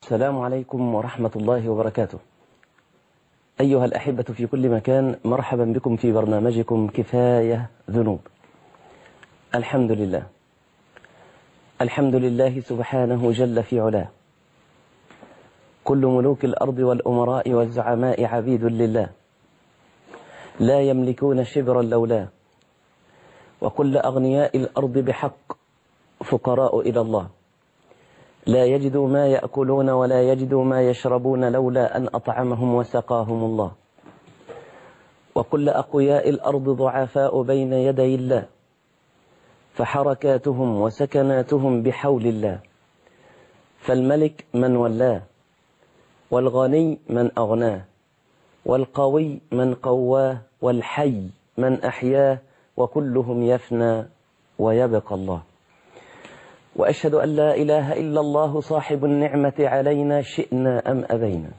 السلام عليكم ورحمة الله وبركاته أيها الأحبة في كل مكان مرحبا بكم في برنامجكم كفاية ذنوب الحمد لله الحمد لله سبحانه جل في علاه كل ملوك الأرض والأمراء والزعماء عبيد لله لا يملكون شبرا لولاه وكل أغنياء الأرض بحق فقراء إلى الله لا يجدوا ما يأكلون ولا يجدوا ما يشربون لولا أن أطعمهم وسقاهم الله وكل أقوياء الأرض ضعفاء بين يدي الله فحركاتهم وسكناتهم بحول الله فالملك من ولاه والغني من أغناه والقوي من قواه والحي من أحياه وكلهم يفنى ويبقى الله وأشهد أن لا إله إلا الله صاحب النعمة علينا شئنا أم أبينا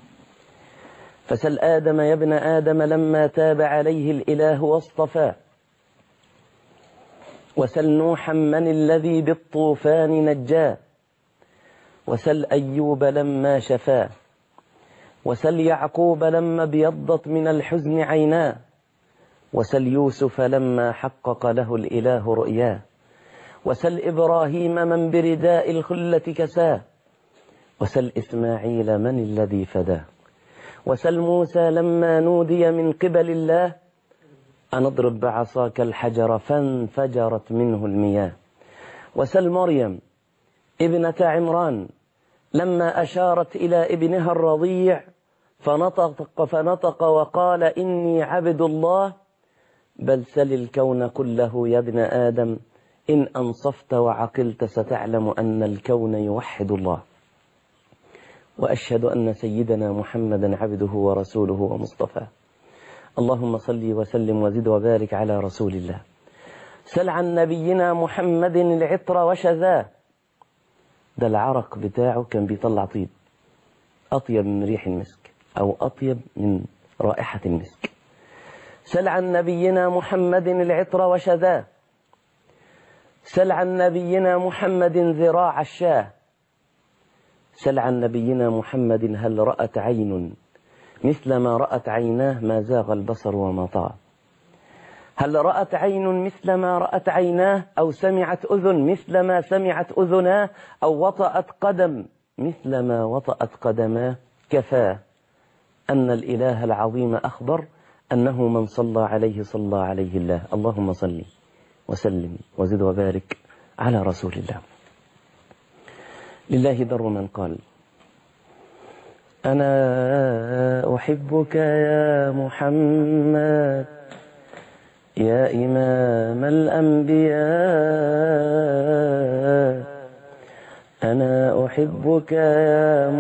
فسل آدم يا ابن آدم لما تاب عليه الإله واصطفاه وسل نوحا من الذي بالطوفان نجاه وسل أيوب لما شفاه وسل يعقوب لما ابيضت من الحزن عيناه وسل يوسف لما حقق له الإله رؤياه وسل إبراهيم من برداء الخلة كساه وسل إسماعيل من الذي فداه وسل موسى لما نودي من قبل الله أن اضرب بعصاك الحجر فانفجرت منه المياه وسل مريم ابنة عمران لما أشارت إلى ابنها الرضيع فنطق, فنطق وقال إني عبد الله بل سل الكون كله يا ابن آدم إن أنصفت وعقلت ستعلم أن الكون يوحد الله وأشهد أن سيدنا محمدا عبده ورسوله ومصطفاه اللهم صل وسلم وزد وبارك على رسول الله سل عن نبينا محمد العطر وشذاه ده العرق بتاعه كان بيطلع طيب أطيب من ريح المسك أو أطيب من رائحة المسك سل عن نبينا محمد العطر وشذاه سل عن نبينا محمد ذراع الشاه سل عن نبينا محمد هل رأت عين مثل ما رأت عيناه ما زاغ البصر وما طغى هل رأت عين مثل ما رأت عيناه أو سمعت أذن مثل ما سمعت أذناه أو وطأت قدم مثل ما وطأت قدماه كفاه أن الإله العظيم أخبر أنه من صلى عليه صلى عليه الله اللهم صل وسلم وزد وبارك على رسول الله لله در من قال أنا أحبك يا محمد يا إمام الأنبياء أنا أحبك يا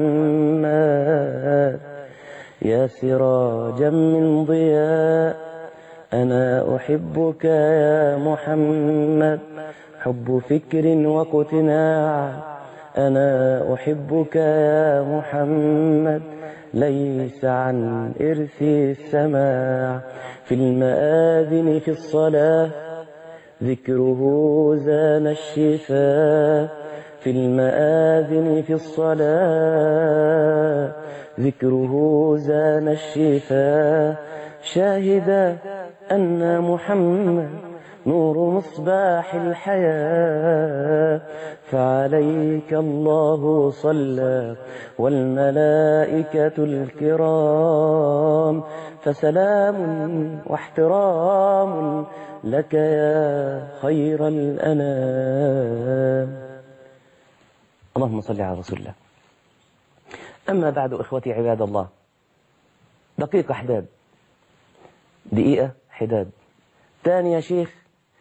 محمد يا سراجا من ضياء أنا أحبك يا محمد حب فكر واقتناع أنا أحبك يا محمد ليس عن إرث السماع في المآذن في الصلاة ذكره زان الشفاء في المآذن في الصلاة ذكره زان الشفاء شاهدا أن محمد نور مصباح الحياة فعليك الله صلى والملائكة الكرام فسلام واحترام لك يا خير الأنام اللهم صل على رسول الله أما بعد إخوتي عباد الله دقيقة حداد دقيقة حداد ثاني يا شيخ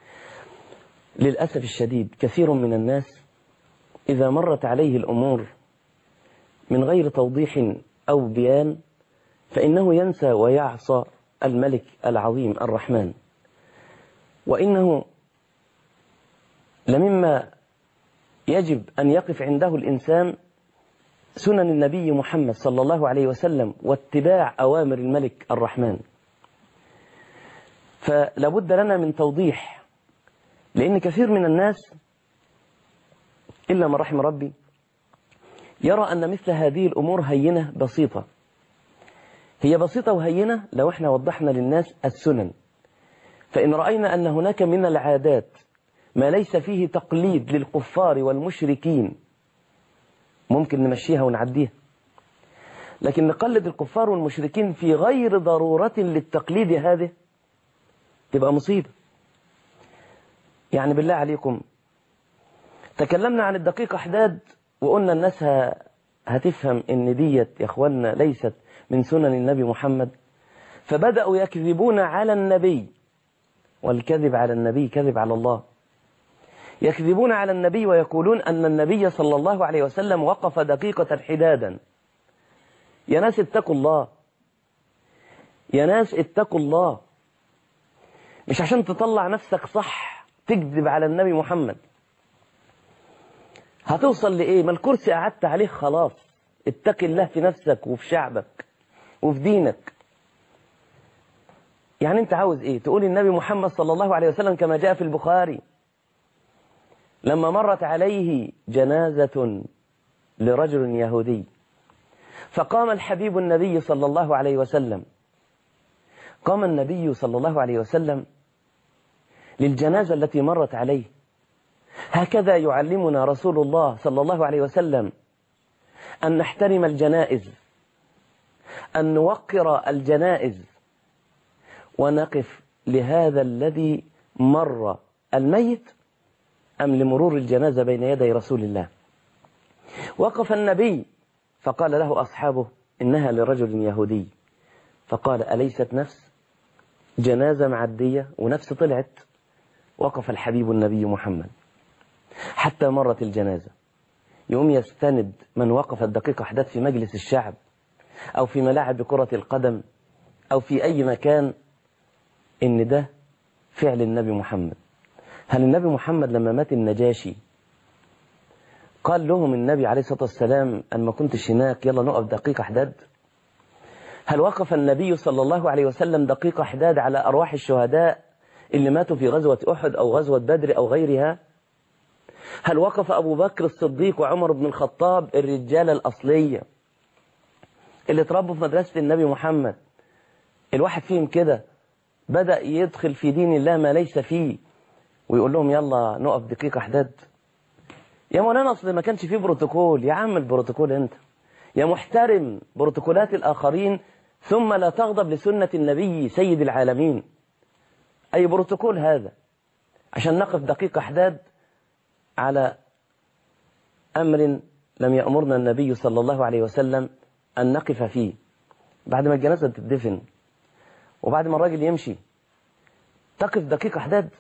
للأسف الشديد كثير من الناس إذا مرت عليه الأمور من غير توضيح أو بيان فإنه ينسى ويعصى الملك العظيم الرحمن وإنه لمما يجب أن يقف عنده الإنسان سنن النبي محمد صلى الله عليه وسلم واتباع أوامر الملك الرحمن فلابد لنا من توضيح لأن كثير من الناس إلا من رحم ربي يرى أن مثل هذه الأمور هينة بسيطة هي بسيطة وهينة لو احنا وضحنا للناس السنن فإن رأينا أن هناك من العادات ما ليس فيه تقليد للكفار والمشركين ممكن نمشيها ونعديها لكن نقلد الكفار والمشركين في غير ضرورة للتقليد هذه تبقى مصيبة يعني بالله عليكم تكلمنا عن الدقيقة حداد وقلنا الناس هتفهم ان ديت يا اخوانا ليست من سنن النبي محمد فبدأوا يكذبون على النبي والكذب على النبي كذب على الله يكذبون على النبي ويقولون أن النبي صلى الله عليه وسلم وقف دقيقة حدادا يا ناس اتقوا الله يا ناس اتقوا الله مش عشان تطلع نفسك صح تكذب على النبي محمد هتوصل لإيه ما الكرسي قعدت عليه خلاص اتق الله في نفسك وفي شعبك وفي دينك يعني انت عاوز ايه تقول النبي محمد صلى الله عليه وسلم كما جاء في البخاري لما مرت عليه جنازة لرجل يهودي فقام الحبيب النبي صلى الله عليه وسلم قام النبي صلى الله عليه وسلم للجنازة التي مرت عليه هكذا يعلمنا رسول الله صلى الله عليه وسلم أن نحترم الجنائز أن نوقر الجنائز ونقف لهذا الذي مر الميت أم لمرور الجنازة بين يدي رسول الله وقف النبي فقال له أصحابه إنها لرجل يهودي فقال أليست نفس جنازة معدية ونفس طلعت وقف الحبيب النبي محمد حتى مرت الجنازة يوم يستند من وقف الدقيقة أحداث في مجلس الشعب أو في ملاعب كرة القدم أو في أي مكان إن ده فعل النبي محمد هل النبي محمد لما مات النجاشي قال لهم النبي عليه الصلاة والسلام أن ما كنتش هناك يلا نقف دقيقة حداد هل وقف النبي صلى الله عليه وسلم دقيقة حداد على أرواح الشهداء اللي ماتوا في غزوة أحد أو غزوة بدر أو غيرها هل وقف أبو بكر الصديق وعمر بن الخطاب الرجالة الأصلية اللي تربوا في مدرسة النبي محمد الواحد فيهم كده بدأ يدخل في دين الله ما ليس فيه ويقول لهم يلا نقف دقيقة حداد يا مولانا أصل ما كانش فيه بروتوكول يا عم البروتوكول أنت يا محترم بروتوكولات الآخرين ثم لا تغضب لسنة النبي سيد العالمين أي بروتوكول هذا عشان نقف دقيقة حداد على أمر لم يأمرنا النبي صلى الله عليه وسلم أن نقف فيه بعد ما الجنازة تدفن وبعد ما الراجل يمشي تقف دقيقة حداد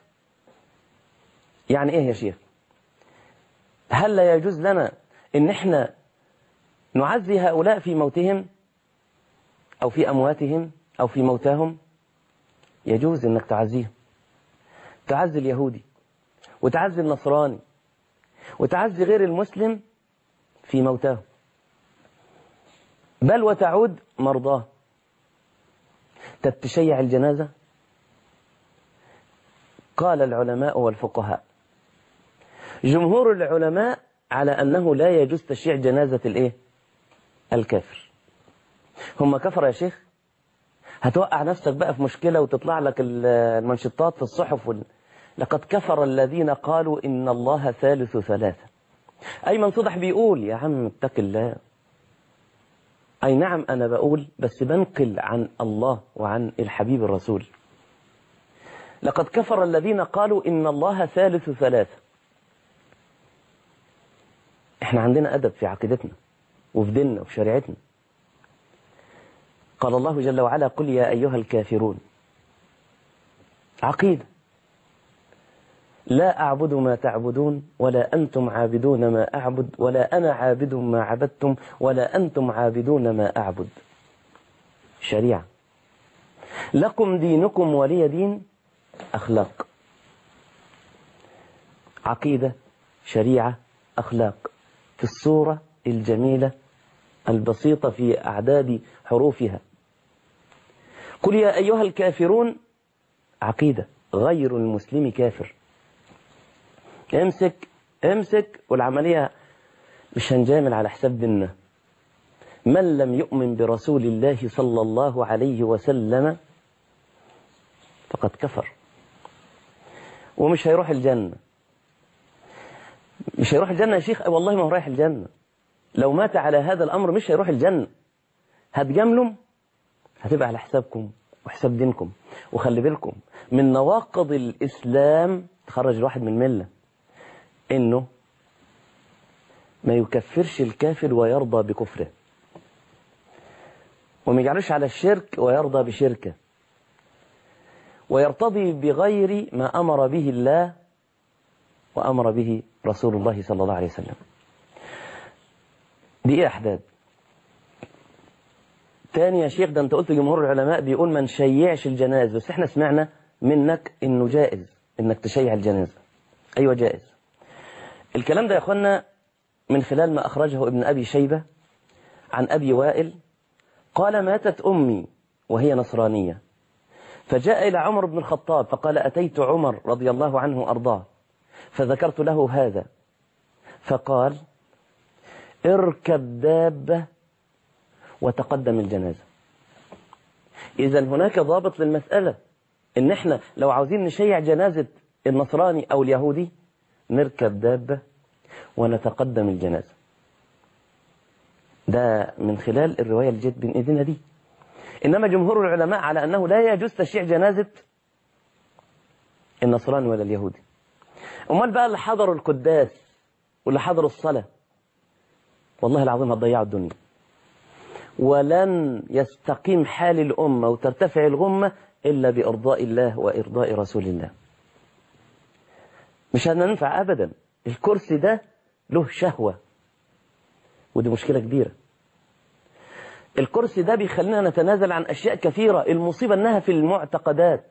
يعني ايه يا شيخ هل لا يجوز لنا ان احنا نعزي هؤلاء في موتهم او في امواتهم او في موتاهم يجوز انك تعزيهم تعزي اليهودي وتعزي النصراني وتعزي غير المسلم في موتاه بل وتعود مرضاه تتشيع الجنازة قال العلماء والفقهاء جمهور العلماء على أنه لا يجوز تشييع جنازة الإيه؟ الكافر هم كفر يا شيخ هتوقع نفسك بقى في مشكلة وتطلع لك المنشطات في الصحف وال... لقد كفر الذين قالوا إن الله ثالث ثلاثة أيمن صدح بيقول يا عم اتق الله أي نعم أنا بقول بس بنقل عن الله وعن الحبيب الرسول لقد كفر الذين قالوا إن الله ثالث ثلاثة احنا عندنا أدب في عقيدتنا وفي ديننا وفي شريعتنا قال الله جل وعلا قل يا أيها الكافرون عقيدة لا أعبد ما تعبدون ولا أنتم عابدون ما أعبد ولا أنا عابد ما عبدتم ولا أنتم عابدون ما أعبد شريعة لكم دينكم ولي دين أخلاق عقيدة شريعة أخلاق في الصورة الجميلة البسيطة في أعداد حروفها قل يا أيها الكافرون عقيدة غير المسلم كافر امسك امسك والعملية مش هنجامل على حساب ديننا من لم يؤمن برسول الله صلى الله عليه وسلم فقد كفر ومش هيروح الجنة مش هيروح الجنة يا شيخ والله ما هو رايح الجنة لو مات على هذا الأمر مش هيروح الجنة هتجاملهم هتبقى على حسابكم وحساب دينكم وخلي بالكم من نواقض الإسلام تخرج الواحد من ملة إنه ما يكفرش الكافر ويرضى بكفره وما يجعلوش على الشرك ويرضى بشركه ويرتضي بغير ما أمر به الله وأمر به رسول الله صلى الله عليه وسلم دي إيه أحداث تاني يا شيخ ده أنت قلت جمهور العلماء بيقول ما نشيعش الجنازة بس احنا سمعنا منك إنه جائز إنك تشيع الجنازة أيوة جائز الكلام ده يا أخوانا من خلال ما أخرجه ابن أبي شيبة عن أبي وائل قال ماتت أمي وهي نصرانية فجاء إلى عمر بن الخطاب فقال أتيت عمر رضي الله عنه أرضاه فذكرت له هذا فقال اركب دابة وتقدم الجنازة إذا هناك ضابط للمسألة إن إحنا لو عاوزين نشيع جنازة النصراني أو اليهودي نركب دابة ونتقدم الجنازة ده من خلال الرواية اللي جت بين إيدينا دي إنما جمهور العلماء على أنه لا يجوز تشييع جنازة النصراني ولا اليهودي أمال بقى اللي حضروا القداس واللي حضروا الصلاة والله العظيم هتضيعوا الدنيا ولن يستقيم حال الأمة وترتفع الغمة إلا بإرضاء الله وإرضاء رسول الله مش هننفع أبدا الكرسي ده له شهوة ودي مشكلة كبيرة الكرسي ده بيخلينا نتنازل عن أشياء كثيرة المصيبة أنها في المعتقدات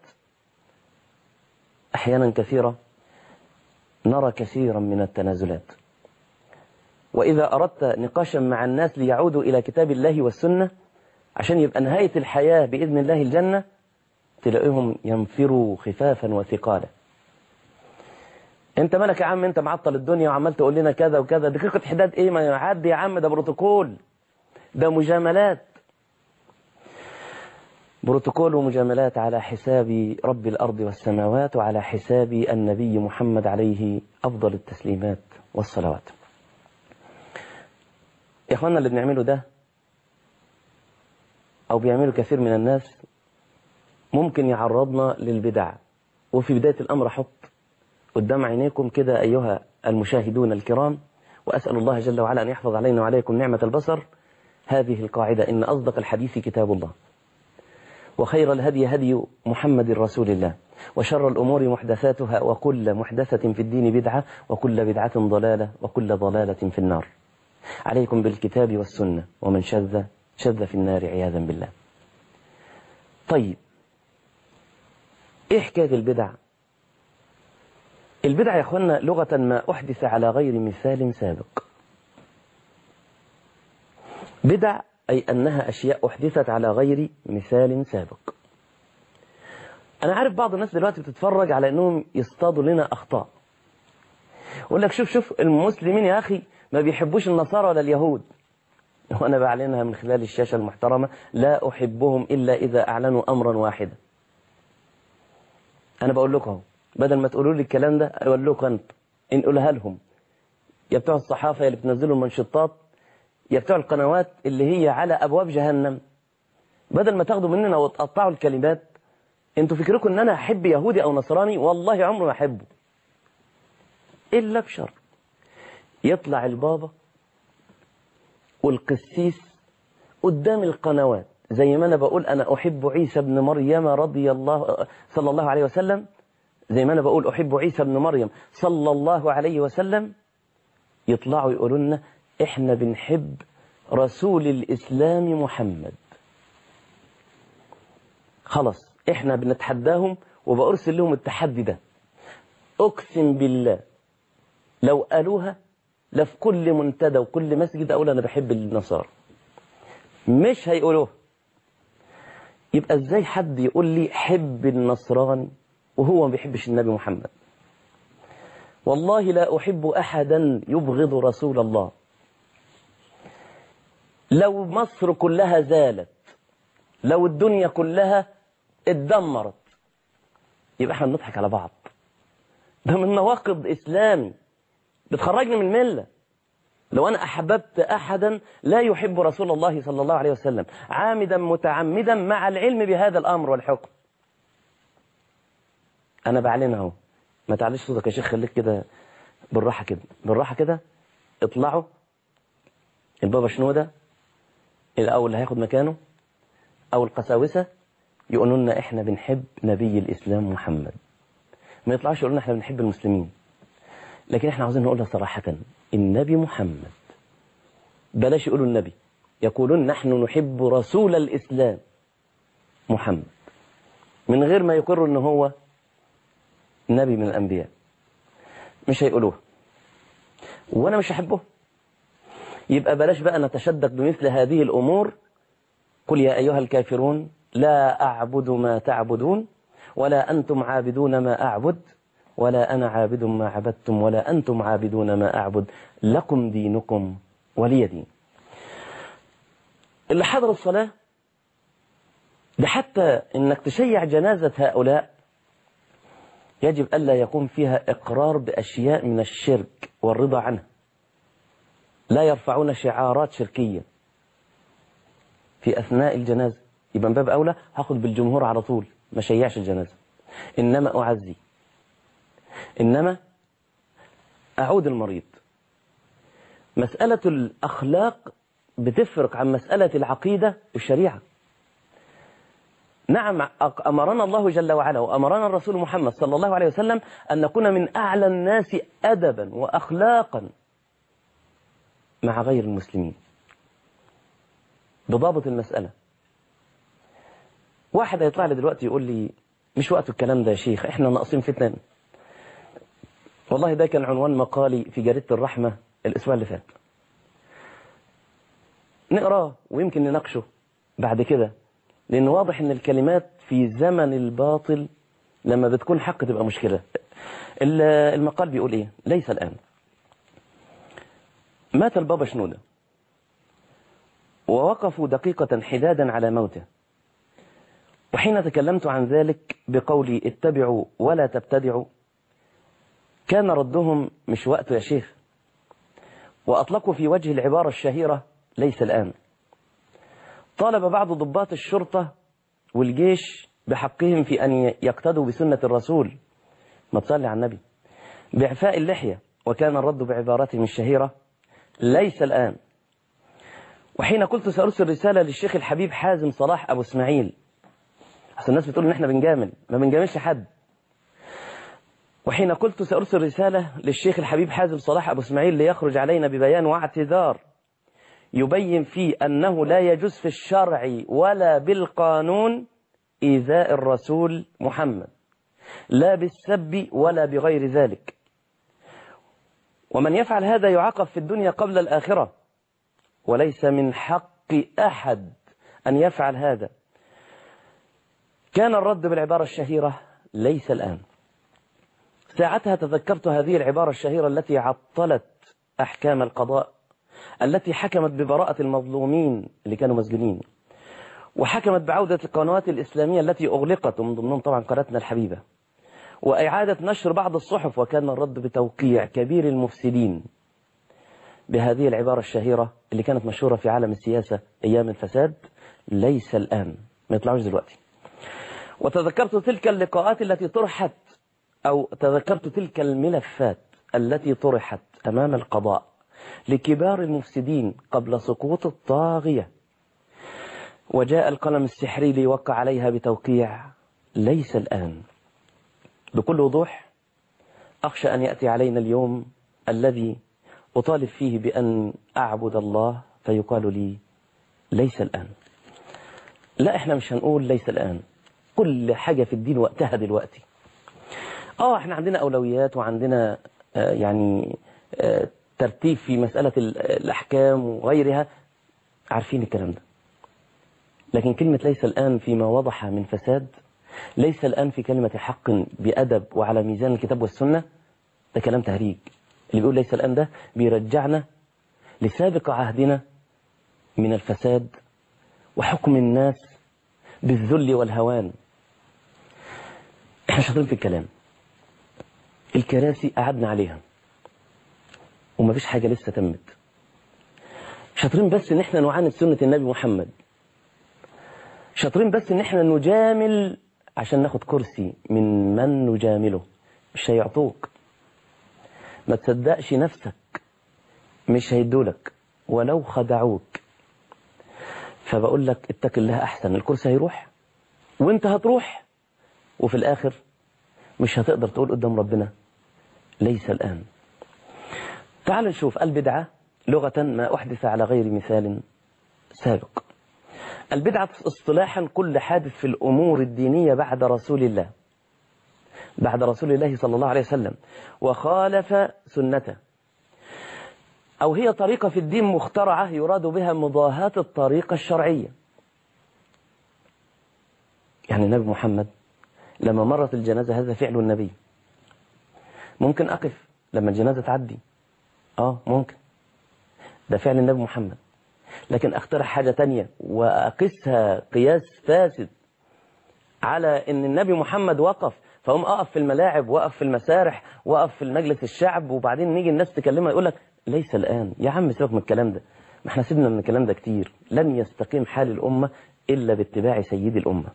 أحيانا كثيرة نرى كثيرا من التنازلات وإذا أردت نقاشا مع الناس ليعودوا إلى كتاب الله والسنة عشان يبقى نهاية الحياة بإذن الله الجنة تلاقيهم ينفروا خفافا وثقالا انت مالك يا عم انت معطل الدنيا وعمال تقول لنا كذا وكذا دقيقة حداد ايه ما يعدي يا عم ده بروتوكول ده مجاملات بروتوكول ومجاملات على حساب رب الأرض والسماوات وعلى حساب النبي محمد عليه أفضل التسليمات والصلوات يا أخوانا اللي بنعمله ده أو بيعمله كثير من الناس ممكن يعرضنا للبدع وفي بداية الأمر حط قدام عينيكم كده أيها المشاهدون الكرام وأسأل الله جل وعلا أن يحفظ علينا وعليكم نعمة البصر هذه القاعدة إن أصدق الحديث كتاب الله وخير الهدي هدي محمد رسول الله وشر الأمور محدثاتها وكل محدثة في الدين بدعة وكل بدعة ضلالة وكل ضلالة في النار عليكم بالكتاب والسنة ومن شذ شذ في النار عياذا بالله طيب ايه حكاية البدع البدع يا اخوانا لغة ما أحدث على غير مثال سابق بدع أي أنها أشياء أحدثت على غير مثال سابق أنا عارف بعض الناس دلوقتي بتتفرج على أنهم يصطادوا لنا أخطاء يقول لك شوف شوف المسلمين يا أخي ما بيحبوش النصارى ولا اليهود وأنا بعلنها من خلال الشاشة المحترمة لا أحبهم إلا إذا أعلنوا أمرا واحدا أنا بقول لكم بدل ما تقولوا لي الكلام ده أقول لكم أنت انقلها لهم يا بتوع الصحافة اللي بتنزلوا المنشطات يا بتوع القنوات اللي هي على أبواب جهنم بدل ما تاخدوا مننا وتقطعوا الكلمات انتوا فكركم ان انا احب يهودي او نصراني والله عمري ما احبه الا بشر يطلع البابا والقسيس قدام القنوات زي ما انا بقول انا احب عيسى ابن مريم رضي الله صلى الله عليه وسلم زي ما انا بقول احب عيسى ابن مريم صلى الله عليه وسلم يطلعوا يقولوا لنا احنا بنحب رسول الإسلام محمد خلاص احنا بنتحداهم وبأرسل لهم التحدي ده أقسم بالله لو قالوها لفي كل منتدى وكل مسجد أقول أنا بحب النصارى مش هيقولوها يبقى ازاي حد يقول لي حب النصراني وهو ما بيحبش النبي محمد والله لا أحب أحدا يبغض رسول الله لو مصر كلها زالت لو الدنيا كلها اتدمرت يبقى احنا بنضحك على بعض ده من نواقض إسلامي بتخرجني من الملة لو أنا أحببت أحدا لا يحب رسول الله صلى الله عليه وسلم عامدا متعمدا مع العلم بهذا الأمر والحكم أنا بعلنها اهو ما تعليش صوتك يا شيخ خليك كده بالراحة كده بالراحة كده اطلعوا البابا شنودة أو اللي هياخد مكانه أو القساوسة يقولوا لنا إحنا بنحب نبي الإسلام محمد ما يطلعوش يقولوا لنا إحنا بنحب المسلمين لكن إحنا عاوزين نقولها صراحة النبي محمد بلاش يقولوا النبي يقولون نحن نحب رسول الإسلام محمد من غير ما يقروا إن هو نبي من الأنبياء مش هيقولوها وأنا مش هحبه يبقى بلاش بقى نتشدق بمثل هذه الأمور قل يا أيها الكافرون لا أعبد ما تعبدون ولا أنتم عابدون ما أعبد ولا أنا عابد ما عبدتم ولا أنتم عابدون ما أعبد لكم دينكم ولي دين اللي حضر الصلاة ده حتى إنك تشيع جنازة هؤلاء يجب ألا يكون فيها إقرار بأشياء من الشرك والرضا عنها لا يرفعون شعارات شركية في أثناء الجنازة يبقى من باب أولى هاخد بالجمهور على طول ما شيعش الجنازة إنما أعزي إنما أعود المريض مسألة الأخلاق بتفرق عن مسألة العقيدة والشريعة نعم أمرنا الله جل وعلا وأمرنا الرسول محمد صلى الله عليه وسلم أن نكون من أعلى الناس أدبا وأخلاقا مع غير المسلمين بضابط المسألة واحد هيطلع لي دلوقتي يقول لي مش وقت الكلام ده يا شيخ احنا ناقصين فتن والله ده كان عنوان مقالي في جريدة الرحمة الأسبوع اللي فات نقراه ويمكن نناقشه بعد كده لأن واضح ان الكلمات في زمن الباطل لما بتكون حق تبقى مشكلة المقال بيقول ايه ليس الآن مات البابا شنودة ووقفوا دقيقة حدادا على موته وحين تكلمت عن ذلك بقولي اتبعوا ولا تبتدعوا كان ردهم مش وقته يا شيخ وأطلقوا في وجه العبارة الشهيرة ليس الآن طالب بعض ضباط الشرطة والجيش بحقهم في أن يقتدوا بسنة الرسول ما تصلي على النبي بإعفاء اللحية وكان الرد بعبارتهم الشهيرة ليس الآن وحين قلت سأرسل رسالة للشيخ الحبيب حازم صلاح أبو اسماعيل أصل الناس بتقول إن إحنا بنجامل ما بنجاملش حد وحين قلت سأرسل رسالة للشيخ الحبيب حازم صلاح أبو اسماعيل ليخرج علينا ببيان واعتذار يبين فيه أنه لا يجوز في الشرع ولا بالقانون إيذاء الرسول محمد لا بالسب ولا بغير ذلك ومن يفعل هذا يعاقب في الدنيا قبل الآخرة وليس من حق أحد أن يفعل هذا كان الرد بالعبارة الشهيرة ليس الآن ساعتها تذكرت هذه العبارة الشهيرة التي عطلت أحكام القضاء التي حكمت ببراءة المظلومين اللي كانوا مسجونين وحكمت بعودة القنوات الإسلامية التي أغلقت ومن ضمنهم طبعا قناتنا الحبيبة وإعادة نشر بعض الصحف وكان الرد بتوقيع كبير المفسدين بهذه العبارة الشهيرة اللي كانت مشهورة في عالم السياسة أيام الفساد ليس الآن ما يطلعوش دلوقتي وتذكرت تلك اللقاءات التي طرحت أو تذكرت تلك الملفات التي طرحت أمام القضاء لكبار المفسدين قبل سقوط الطاغية وجاء القلم السحري ليوقع عليها بتوقيع ليس الآن بكل وضوح أخشى أن يأتي علينا اليوم الذي أطالب فيه بأن أعبد الله فيقال لي ليس الآن لا احنا مش هنقول ليس الآن كل حاجة في الدين وقتها دلوقتي اه احنا عندنا أولويات وعندنا آه يعني آه ترتيب في مسألة الأحكام وغيرها عارفين الكلام ده لكن كلمة ليس الآن فيما وضح من فساد ليس الآن في كلمة حق بأدب وعلى ميزان الكتاب والسنة ده كلام تهريج اللي بيقول ليس الآن ده بيرجعنا لسابق عهدنا من الفساد وحكم الناس بالذل والهوان احنا شاطرين في الكلام الكراسي قعدنا عليها ومفيش حاجة لسه تمت شاطرين بس ان احنا نعاند سنة النبي محمد شاطرين بس ان احنا نجامل عشان ناخد كرسي من من نجامله مش هيعطوك ما تصدقش نفسك مش هيدولك ولو خدعوك فبقول لك اتق الله احسن الكرسي هيروح وانت هتروح وفي الاخر مش هتقدر تقول قدام ربنا ليس الان تعال نشوف البدعة لغة ما أحدث على غير مثال سابق البدعة اصطلاحا كل حادث في الأمور الدينية بعد رسول الله بعد رسول الله صلى الله عليه وسلم وخالف سنته أو هي طريقة في الدين مخترعة يراد بها مضاهاة الطريقة الشرعية يعني النبي محمد لما مرت الجنازة هذا فعل النبي ممكن أقف لما الجنازة تعدي آه ممكن ده فعل النبي محمد لكن اخترع حاجة تانية وأقسها قياس فاسد على ان النبي محمد وقف فهم اقف في الملاعب وقف في المسارح وقف في المجلس الشعب وبعدين نيجي الناس تكلمها يقول لك ليس الآن يا عم سيبك من الكلام ده ما احنا سيبنا من الكلام ده كتير لن يستقيم حال الأمة إلا باتباع سيد الأمة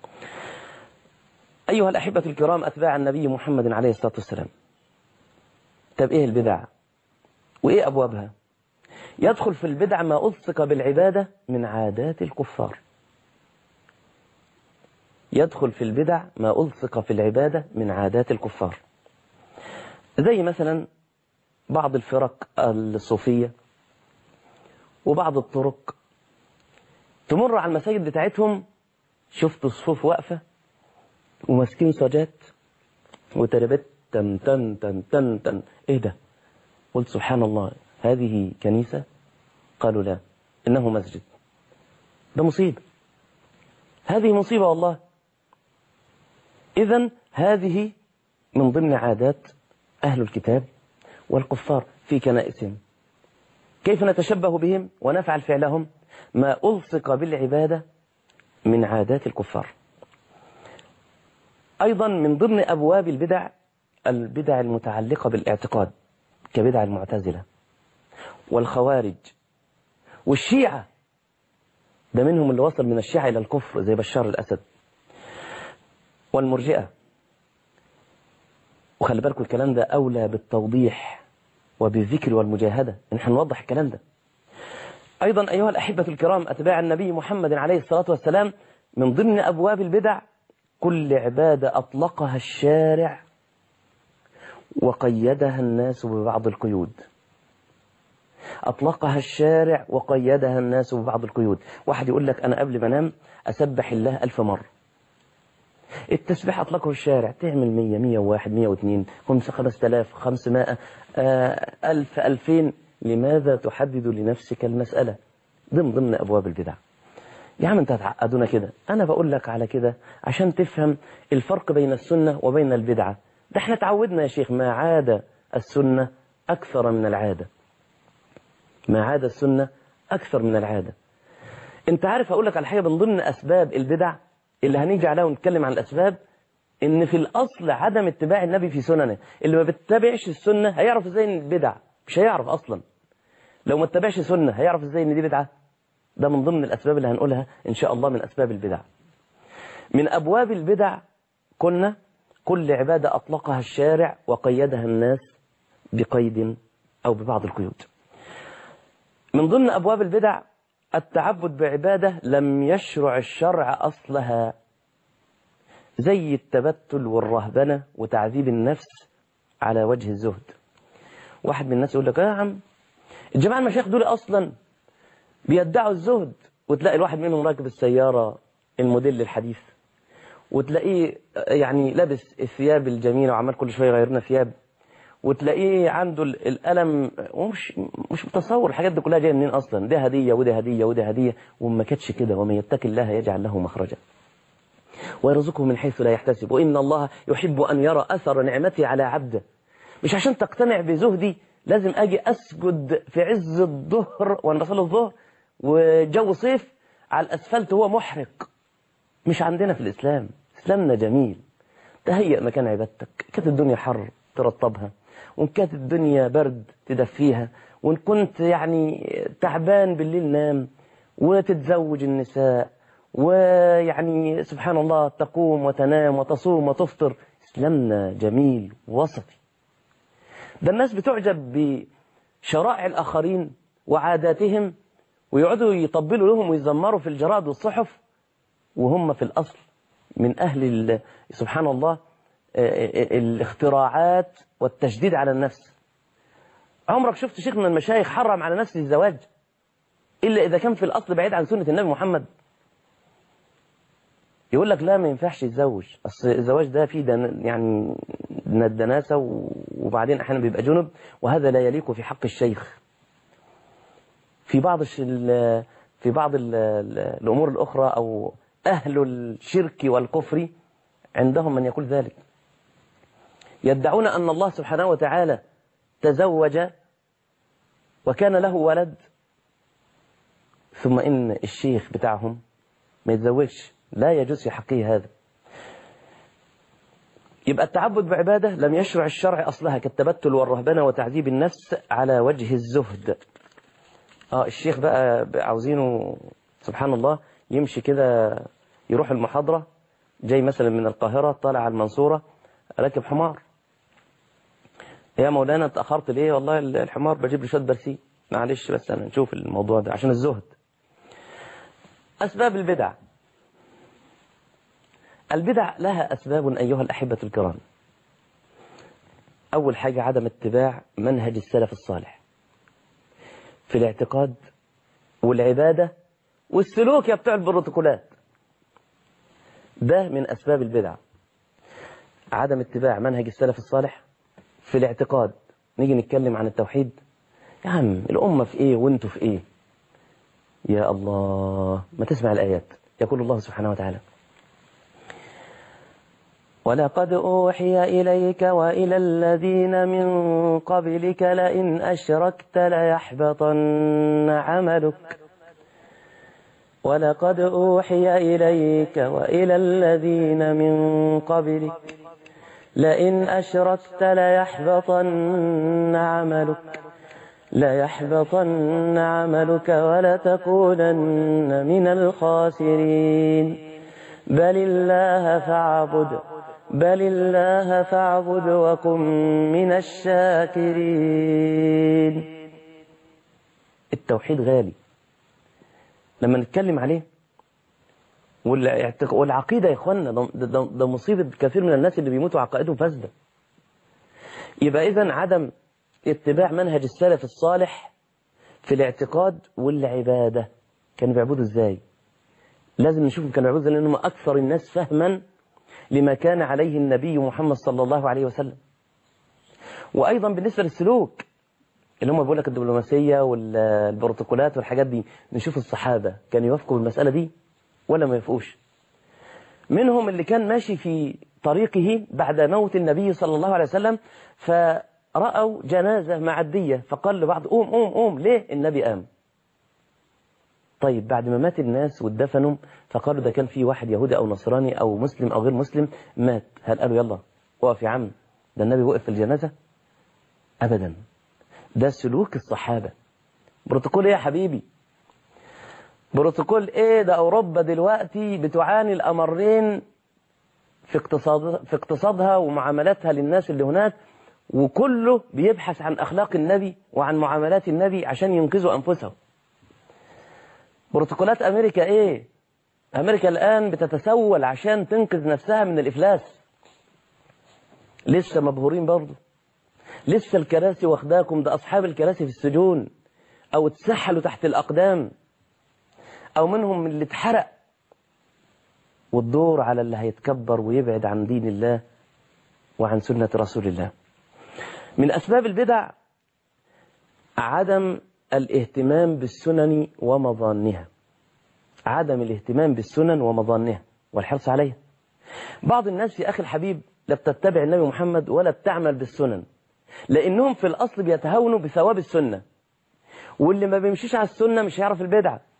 أيها الأحبة الكرام أتباع النبي محمد عليه الصلاة والسلام طب إيه البدع وإيه أبوابها يدخل في البدع ما ألصق بالعبادة من عادات الكفار يدخل في البدع ما ألصق في العبادة من عادات الكفار زي مثلا بعض الفرق الصوفية وبعض الطرق تمر على المساجد بتاعتهم شفت صفوف واقفة وماسكين سجات وتربت تن تن تن تن تن ايه ده قلت سبحان الله هذه كنيسة قالوا لا إنه مسجد ده مصيبة هذه مصيبة والله إذا هذه من ضمن عادات أهل الكتاب والكفار في كنائسهم كيف نتشبه بهم ونفعل فعلهم ما ألصق بالعبادة من عادات الكفار أيضا من ضمن أبواب البدع البدع المتعلقة بالاعتقاد كبدع المعتزلة والخوارج والشيعة ده منهم اللي وصل من الشيعة إلى الكفر زي بشار الأسد والمرجئة وخلي بالكم الكلام ده أولى بالتوضيح وبالذكر والمجاهدة نحن نوضح الكلام ده أيضا أيها الأحبة الكرام أتباع النبي محمد عليه الصلاة والسلام من ضمن أبواب البدع كل عبادة أطلقها الشارع وقيدها الناس ببعض القيود أطلقها الشارع وقيدها الناس ببعض القيود واحد يقول لك أنا قبل ما أنام أسبح الله ألف مرة التسبيح أطلقه الشارع تعمل مية مية واحد مية واثنين خمسة خمسة آلاف خمسمائة آه ألف ألفين لماذا تحدد لنفسك المسألة ضمن ضمن أبواب البدع يا عم انت هتعقدونا كده انا بقول لك على كده عشان تفهم الفرق بين السنة وبين البدعة ده احنا تعودنا يا شيخ ما عاد السنة اكثر من العادة ما عاد السنة اكثر من العادة انت عارف اقول لك على حاجة من ضمن اسباب البدع اللي هنيجي عليها ونتكلم عن الاسباب ان في الاصل عدم اتباع النبي في سننه اللي ما بيتبعش السنة هيعرف ازاي ان البدع مش هيعرف اصلا لو ما اتبعش سنة هيعرف ازاي ان دي بدعة ده من ضمن الأسباب اللي هنقولها إن شاء الله من أسباب البدع من أبواب البدع كنا كل عبادة أطلقها الشارع وقيدها الناس بقيد أو ببعض القيود من ضمن أبواب البدع التعبد بعبادة لم يشرع الشرع أصلها زي التبتل والرهبنة وتعذيب النفس على وجه الزهد واحد من الناس يقول لك يا عم الجماعة المشايخ دول أصلا بيدعوا الزهد وتلاقي الواحد منهم راكب السيارة الموديل الحديث وتلاقيه يعني لابس الثياب الجميلة وعمال كل شوية يغيرنا ثياب وتلاقيه عنده الألم ومش مش متصور الحاجات دي كلها جاية منين أصلا ده هدية وده هدية وده هدية وما كانتش كده ومن يتق الله يجعل له مخرجا ويرزقه من حيث لا يحتسب وإن الله يحب أن يرى أثر نعمته على عبده مش عشان تقتنع بزهدي لازم أجي أسجد في عز الظهر وأنا بصلي الظهر وجو صيف على الأسفلت هو محرق مش عندنا في الإسلام إسلامنا جميل تهيئ مكان عبادتك كانت الدنيا حر ترطبها وإن كانت الدنيا برد تدفيها وإن كنت يعني تعبان بالليل نام وتتزوج النساء ويعني سبحان الله تقوم وتنام وتصوم وتفطر إسلامنا جميل وسطي ده الناس بتعجب بشرائع الآخرين وعاداتهم ويقعدوا يطبلوا لهم ويزمروا في الجرائد والصحف وهم في الأصل من أهل سبحان الله الاختراعات والتشديد على النفس عمرك شفت شيخ من المشايخ حرم على نفسه الزواج إلا إذا كان في الأصل بعيد عن سنة النبي محمد يقول لك لا ما ينفعش يتزوج أصل الزواج ده فيه دن يعني من الدناسة وبعدين أحيانا بيبقى جنب وهذا لا يليق في حق الشيخ في بعض في بعض الأمور الأخرى أو أهل الشرك والكفر عندهم من يقول ذلك يدعون أن الله سبحانه وتعالى تزوج وكان له ولد ثم إن الشيخ بتاعهم ما يتزوجش لا يجوز في حقه هذا يبقى التعبد بعبادة لم يشرع الشرع أصلها كالتبتل والرهبنة وتعذيب النفس على وجه الزهد آه الشيخ بقى عاوزينه سبحان الله يمشي كده يروح المحاضرة جاي مثلا من القاهرة طالع على المنصورة راكب حمار يا مولانا اتأخرت ليه والله الحمار بجيب لي شوية برسيم معلش بس أنا نشوف الموضوع ده عشان الزهد أسباب البدع البدع لها أسباب أيها الأحبة الكرام أول حاجة عدم اتباع منهج السلف الصالح في الاعتقاد والعبادة والسلوك يا بتوع البروتوكولات ده من أسباب البدع عدم اتباع منهج السلف الصالح في الاعتقاد نيجي نتكلم عن التوحيد يا عم الأمة في إيه وانتوا في إيه يا الله ما تسمع الآيات يقول الله سبحانه وتعالى ولقد أوحي إليك وإلى الذين من قبلك لئن أشركت ليحبطن عملك ولقد أوحي إليك وإلى الذين من قبلك لئن أشركت ليحبطن عملك ليحبطن عملك ولتكونن من الخاسرين بل الله فاعبد بل الله فاعبد وكن من الشاكرين التوحيد غالي لما نتكلم عليه والعقيدة يا إخوانا ده, ده, ده مصيبة كثير من الناس اللي بيموتوا عقائدهم فاسدة يبقى إذا عدم اتباع منهج السلف الصالح في الاعتقاد والعبادة كانوا بيعبدوا ازاي لازم نشوف كانوا بيعبدوا ازاي لأنهم أكثر الناس فهما لما كان عليه النبي محمد صلى الله عليه وسلم وأيضا بالنسبة للسلوك اللي هم بيقول لك الدبلوماسية والبروتوكولات والحاجات دي نشوف الصحابة كانوا يوافقوا بالمسألة دي ولا ما يوافقوش منهم اللي كان ماشي في طريقه بعد موت النبي صلى الله عليه وسلم فرأوا جنازة معدية فقال لبعض قوم قوم قوم ليه النبي قام طيب بعد ما مات الناس واتدفنوا فقالوا ده كان في واحد يهودي أو نصراني أو مسلم أو غير مسلم مات هل قالوا يلا وقف يا عم ده النبي وقف في الجنازة أبدا ده سلوك الصحابة بروتوكول ايه يا حبيبي بروتوكول ايه ده اوروبا دلوقتي بتعاني الامرين في اقتصاد في اقتصادها ومعاملاتها للناس اللي هناك وكله بيبحث عن اخلاق النبي وعن معاملات النبي عشان ينقذوا انفسهم بروتوكولات امريكا ايه امريكا الان بتتسول عشان تنقذ نفسها من الافلاس لسه مبهورين برضه لسه الكراسي واخداكم ده أصحاب الكراسي في السجون أو اتسحلوا تحت الأقدام أو منهم اللي اتحرق والدور على اللي هيتكبر ويبعد عن دين الله وعن سنة رسول الله من أسباب البدع عدم الاهتمام بالسنن ومظانها عدم الاهتمام بالسنن ومظانها والحرص عليها بعض الناس يا أخي الحبيب لا بتتبع النبي محمد ولا بتعمل بالسنن لأنهم في الأصل بيتهاونوا بثواب السنة واللي ما بيمشيش على السنة مش هيعرف البدعة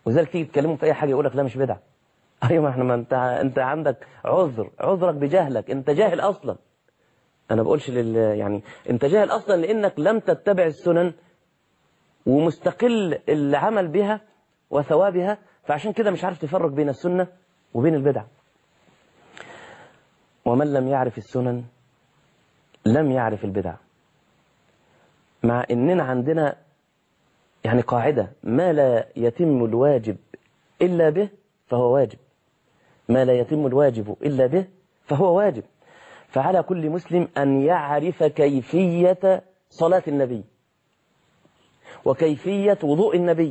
وذلك تيجي تكلمه في اي حاجه يقول لك لا مش بدعه ايوه ما احنا ما انت انت عندك عذر عذرك بجهلك انت جاهل اصلا انا بقولش لل يعني انت جاهل اصلا لانك لم تتبع السنن ومستقل العمل بها وثوابها فعشان كده مش عارف تفرق بين السنه وبين البدع ومن لم يعرف السنن لم يعرف البدع مع اننا عندنا يعني قاعدة ما لا يتم الواجب إلا به فهو واجب ما لا يتم الواجب إلا به فهو واجب فعلى كل مسلم أن يعرف كيفية صلاة النبي وكيفية وضوء النبي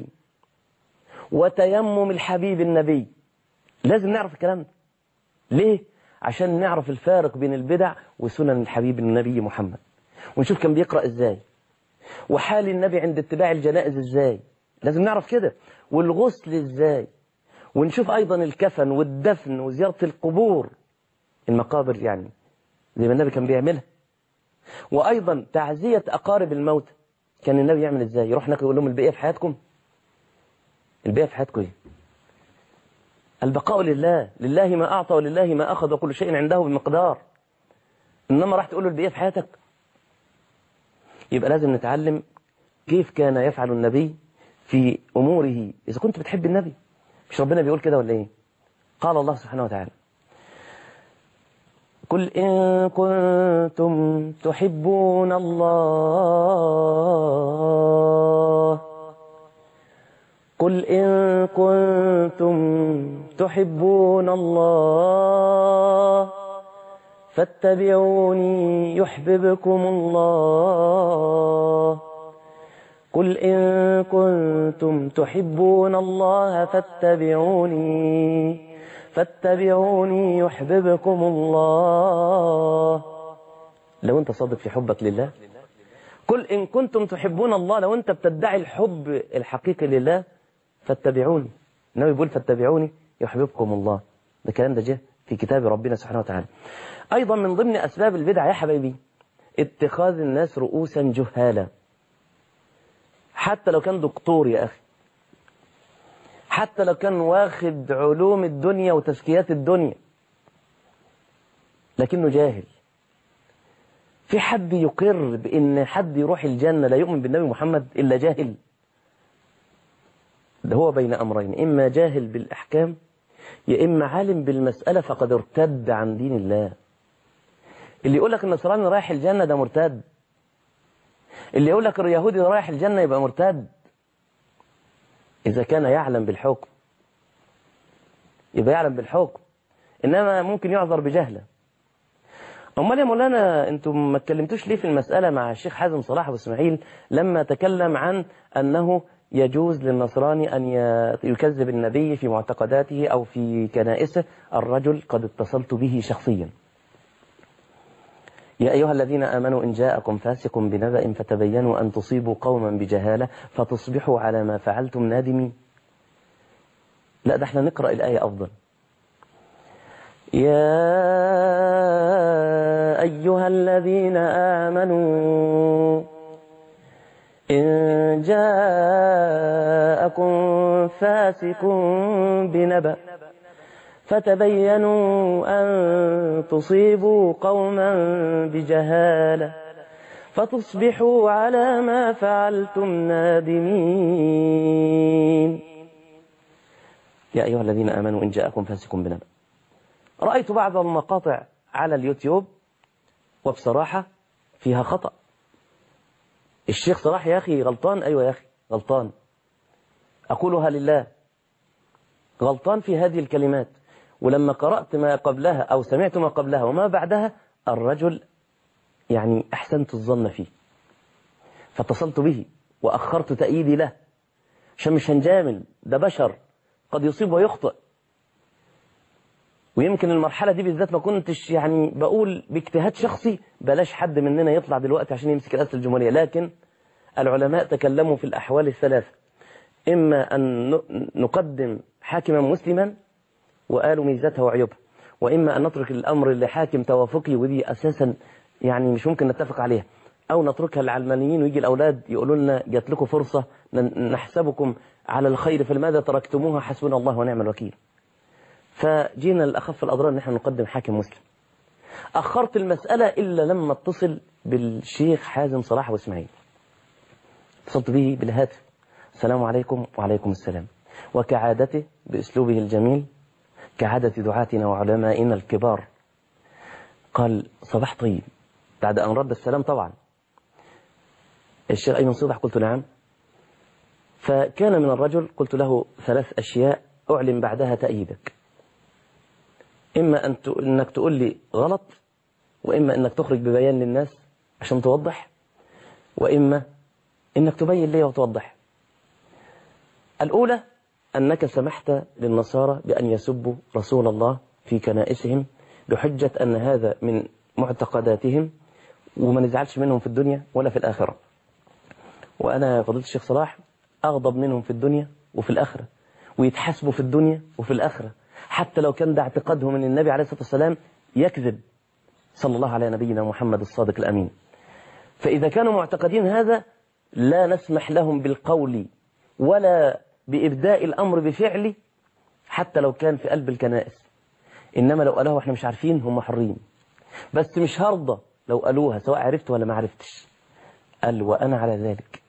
وتيمم الحبيب النبي لازم نعرف الكلام ده ليه؟ عشان نعرف الفارق بين البدع وسنن الحبيب النبي محمد ونشوف كان بيقرأ ازاي وحال النبي عند اتباع الجنائز ازاي لازم نعرف كده والغسل ازاي ونشوف ايضا الكفن والدفن وزيارة القبور المقابر يعني زي ما النبي كان بيعملها وايضا تعزية اقارب الموت كان النبي يعمل ازاي يروح هناك يقول لهم البقية في حياتكم البقية في حياتكم ايه البقاء لله لله ما اعطى ولله ما اخذ وكل شيء عنده بمقدار انما راح تقول له البقية في حياتك يبقى لازم نتعلم كيف كان يفعل النبي في أموره إذا كنت بتحب النبي مش ربنا بيقول كده ولا إيه قال الله سبحانه وتعالى قل إن كنتم تحبون الله قل إن كنتم تحبون الله فاتبعوني يحببكم الله قل إن كنتم تحبون الله فاتبعوني فاتبعوني يحببكم الله لو انت صادق في حبك لله قل إن كنتم تحبون الله لو انت بتدعي الحب الحقيقي لله فاتبعوني النبي بيقول فاتبعوني يحببكم الله ده الكلام ده جه في كتاب ربنا سبحانه وتعالى أيضا من ضمن أسباب البدع يا حبايبي اتخاذ الناس رؤوسا جهالا حتى لو كان دكتور يا أخي حتى لو كان واخد علوم الدنيا وتزكيات الدنيا لكنه جاهل في حد يقر بأن حد يروح الجنة لا يؤمن بالنبي محمد إلا جاهل ده هو بين أمرين إما جاهل بالأحكام يا إما عالم بالمسألة فقد ارتد عن دين الله اللي يقول لك النصراني رايح الجنة ده مرتد اللي يقول لك اليهودي رايح الجنة يبقى مرتد إذا كان يعلم بالحكم يبقى يعلم بالحكم إنما ممكن يعذر بجهله أمال يا مولانا أنتم ما اتكلمتوش ليه في المسألة مع الشيخ حازم صلاح أبو إسماعيل لما تكلم عن أنه يجوز للنصراني أن يكذب النبي في معتقداته أو في كنائسه الرجل قد اتصلت به شخصيا يا أيها الذين آمنوا إن جاءكم فاسق بنبأ فتبينوا أن تصيبوا قوما بجهالة فتصبحوا على ما فعلتم نادمين لا ده احنا نقرأ الآية أفضل يا أيها الذين آمنوا إن جاءكم فاسق بنبأ فتبينوا أن تصيبوا قوما بجهالة فتصبحوا على ما فعلتم نادمين يا أيها الذين آمنوا إن جاءكم فاسق بنبأ رأيت بعض المقاطع على اليوتيوب وبصراحة فيها خطأ الشيخ صلاح يا أخي غلطان أيوة يا أخي غلطان أقولها لله غلطان في هذه الكلمات ولما قرأت ما قبلها أو سمعت ما قبلها وما بعدها الرجل يعني أحسنت الظن فيه فاتصلت به وأخرت تأييدي له عشان مش هنجامل ده بشر قد يصيب ويخطئ ويمكن المرحلة دي بالذات ما كنتش يعني بقول باجتهاد شخصي بلاش حد مننا يطلع دلوقتي عشان يمسك رئاسة الجمهورية لكن العلماء تكلموا في الأحوال الثلاثة إما أن نقدم حاكما مسلما وقالوا ميزاتها وعيوبها وإما أن نترك الأمر لحاكم توافقي ودي أساسا يعني مش ممكن نتفق عليها أو نتركها للعلمانيين ويجي الأولاد يقولوا لنا جات لكم فرصة نحسبكم على الخير فلماذا تركتموها حسبنا الله ونعم الوكيل فجينا لأخف الأضرار نحن نقدم حاكم مسلم أخرت المسألة إلا لما اتصل بالشيخ حازم صلاح واسماعيل اتصلت به بالهاتف السلام عليكم وعليكم السلام وكعادته بأسلوبه الجميل كعادة دعاتنا وعلمائنا الكبار قال صباح طيب بعد أن رد السلام طبعا الشيخ أيمن صبح قلت نعم فكان من الرجل قلت له ثلاث أشياء أعلن بعدها تأييدك إما أن ت... أنك تقول لي غلط وإما أنك تخرج ببيان للناس عشان توضح وإما أنك تبين لي وتوضح الأولى أنك سمحت للنصارى بأن يسبوا رسول الله في كنائسهم بحجة أن هذا من معتقداتهم وما نزعلش منهم في الدنيا ولا في الآخرة وأنا فضيلة الشيخ صلاح أغضب منهم في الدنيا وفي الآخرة ويتحاسبوا في الدنيا وفي الآخرة حتى لو كان ده اعتقادهم ان النبي عليه الصلاة والسلام يكذب صلى الله على نبينا محمد الصادق الأمين فإذا كانوا معتقدين هذا لا نسمح لهم بالقول ولا بإبداء الأمر بفعل حتى لو كان في قلب الكنائس إنما لو قالوها احنا مش عارفين هم حرين بس مش هرضى لو قالوها سواء عرفت ولا ما عرفتش قال وأنا على ذلك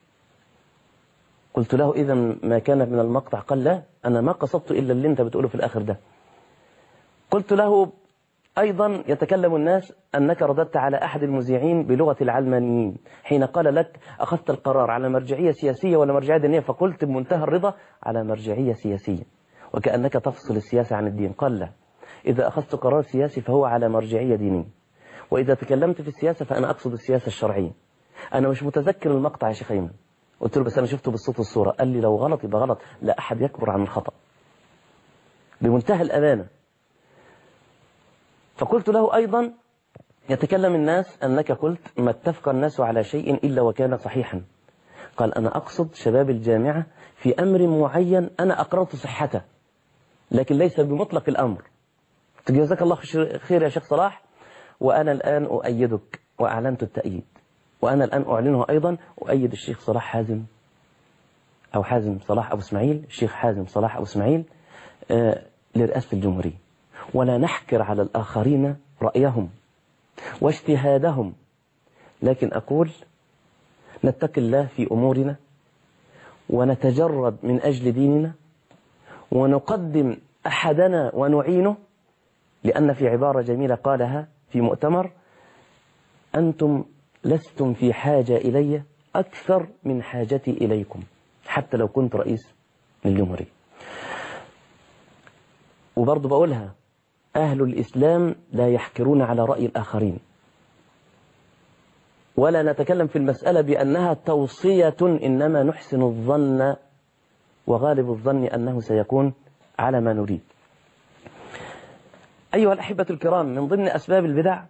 قلت له إذا ما كان من المقطع قال لا أنا ما قصدت إلا اللي أنت بتقوله في الآخر ده قلت له أيضا يتكلم الناس أنك رددت على أحد المذيعين بلغة العلمانيين حين قال لك أخذت القرار على مرجعية سياسية ولا مرجعية دينية فقلت بمنتهى الرضا على مرجعية سياسية وكأنك تفصل السياسة عن الدين قال لا إذا أخذت قرار سياسي فهو على مرجعية دينية وإذا تكلمت في السياسة فأنا أقصد السياسة الشرعية أنا مش متذكر المقطع يا شيخ أيمن قلت له بس أنا شفته بالصوت والصورة قال لي لو غلط يبقى غلط لا أحد يكبر عن الخطأ بمنتهى الأمانة فقلت له أيضا يتكلم الناس أنك قلت ما اتفق الناس على شيء إلا وكان صحيحا قال أنا أقصد شباب الجامعة في أمر معين أنا أقررت صحته لكن ليس بمطلق الأمر جزاك الله خير يا شيخ صلاح وأنا الآن أؤيدك وأعلنت التأييد وأنا الآن أعلنه أيضا أؤيد الشيخ صلاح حازم أو حازم صلاح أبو اسماعيل الشيخ حازم صلاح أبو اسماعيل آه لرئاسة الجمهورية ولا نحكر على الآخرين رأيهم واجتهادهم لكن أقول نتقي الله في أمورنا ونتجرد من أجل ديننا ونقدم أحدنا ونعينه لأن في عبارة جميلة قالها في مؤتمر أنتم لستم في حاجة إلي أكثر من حاجتي إليكم حتى لو كنت رئيس للجمهورية وبرضه بقولها أهل الإسلام لا يحكرون على رأي الآخرين ولا نتكلم في المسألة بأنها توصية إنما نحسن الظن وغالب الظن أنه سيكون على ما نريد أيها الأحبة الكرام من ضمن أسباب البدع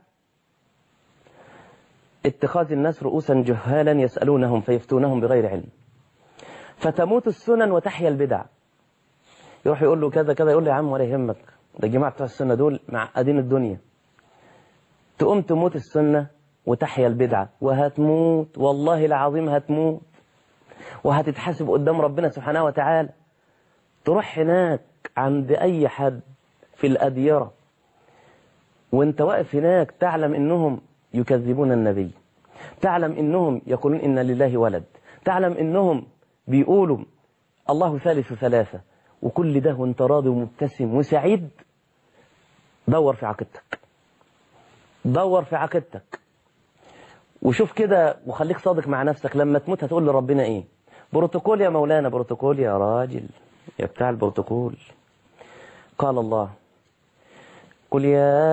اتخاذ الناس رؤوسا جهالا يسألونهم فيفتونهم بغير علم فتموت السنن وتحيا البدع يروح يقول له كذا كذا يقول له يا عم ولا يهمك ده الجماعة بتوع السنة دول معقدين الدنيا تقوم تموت السنة وتحيا البدعة وهتموت والله العظيم هتموت وهتتحاسب قدام ربنا سبحانه وتعالى تروح هناك عند أي حد في الأديرة وانت واقف هناك تعلم انهم يكذبون النبي تعلم انهم يقولون ان لله ولد تعلم انهم بيقولوا الله ثالث ثلاثة وكل ده وانت راضي ومبتسم وسعيد دور في عقيدتك دور في عقيدتك وشوف كده وخليك صادق مع نفسك لما تموت هتقول لربنا ايه بروتوكول يا مولانا بروتوكول يا راجل يا بتاع البروتوكول قال الله قل يا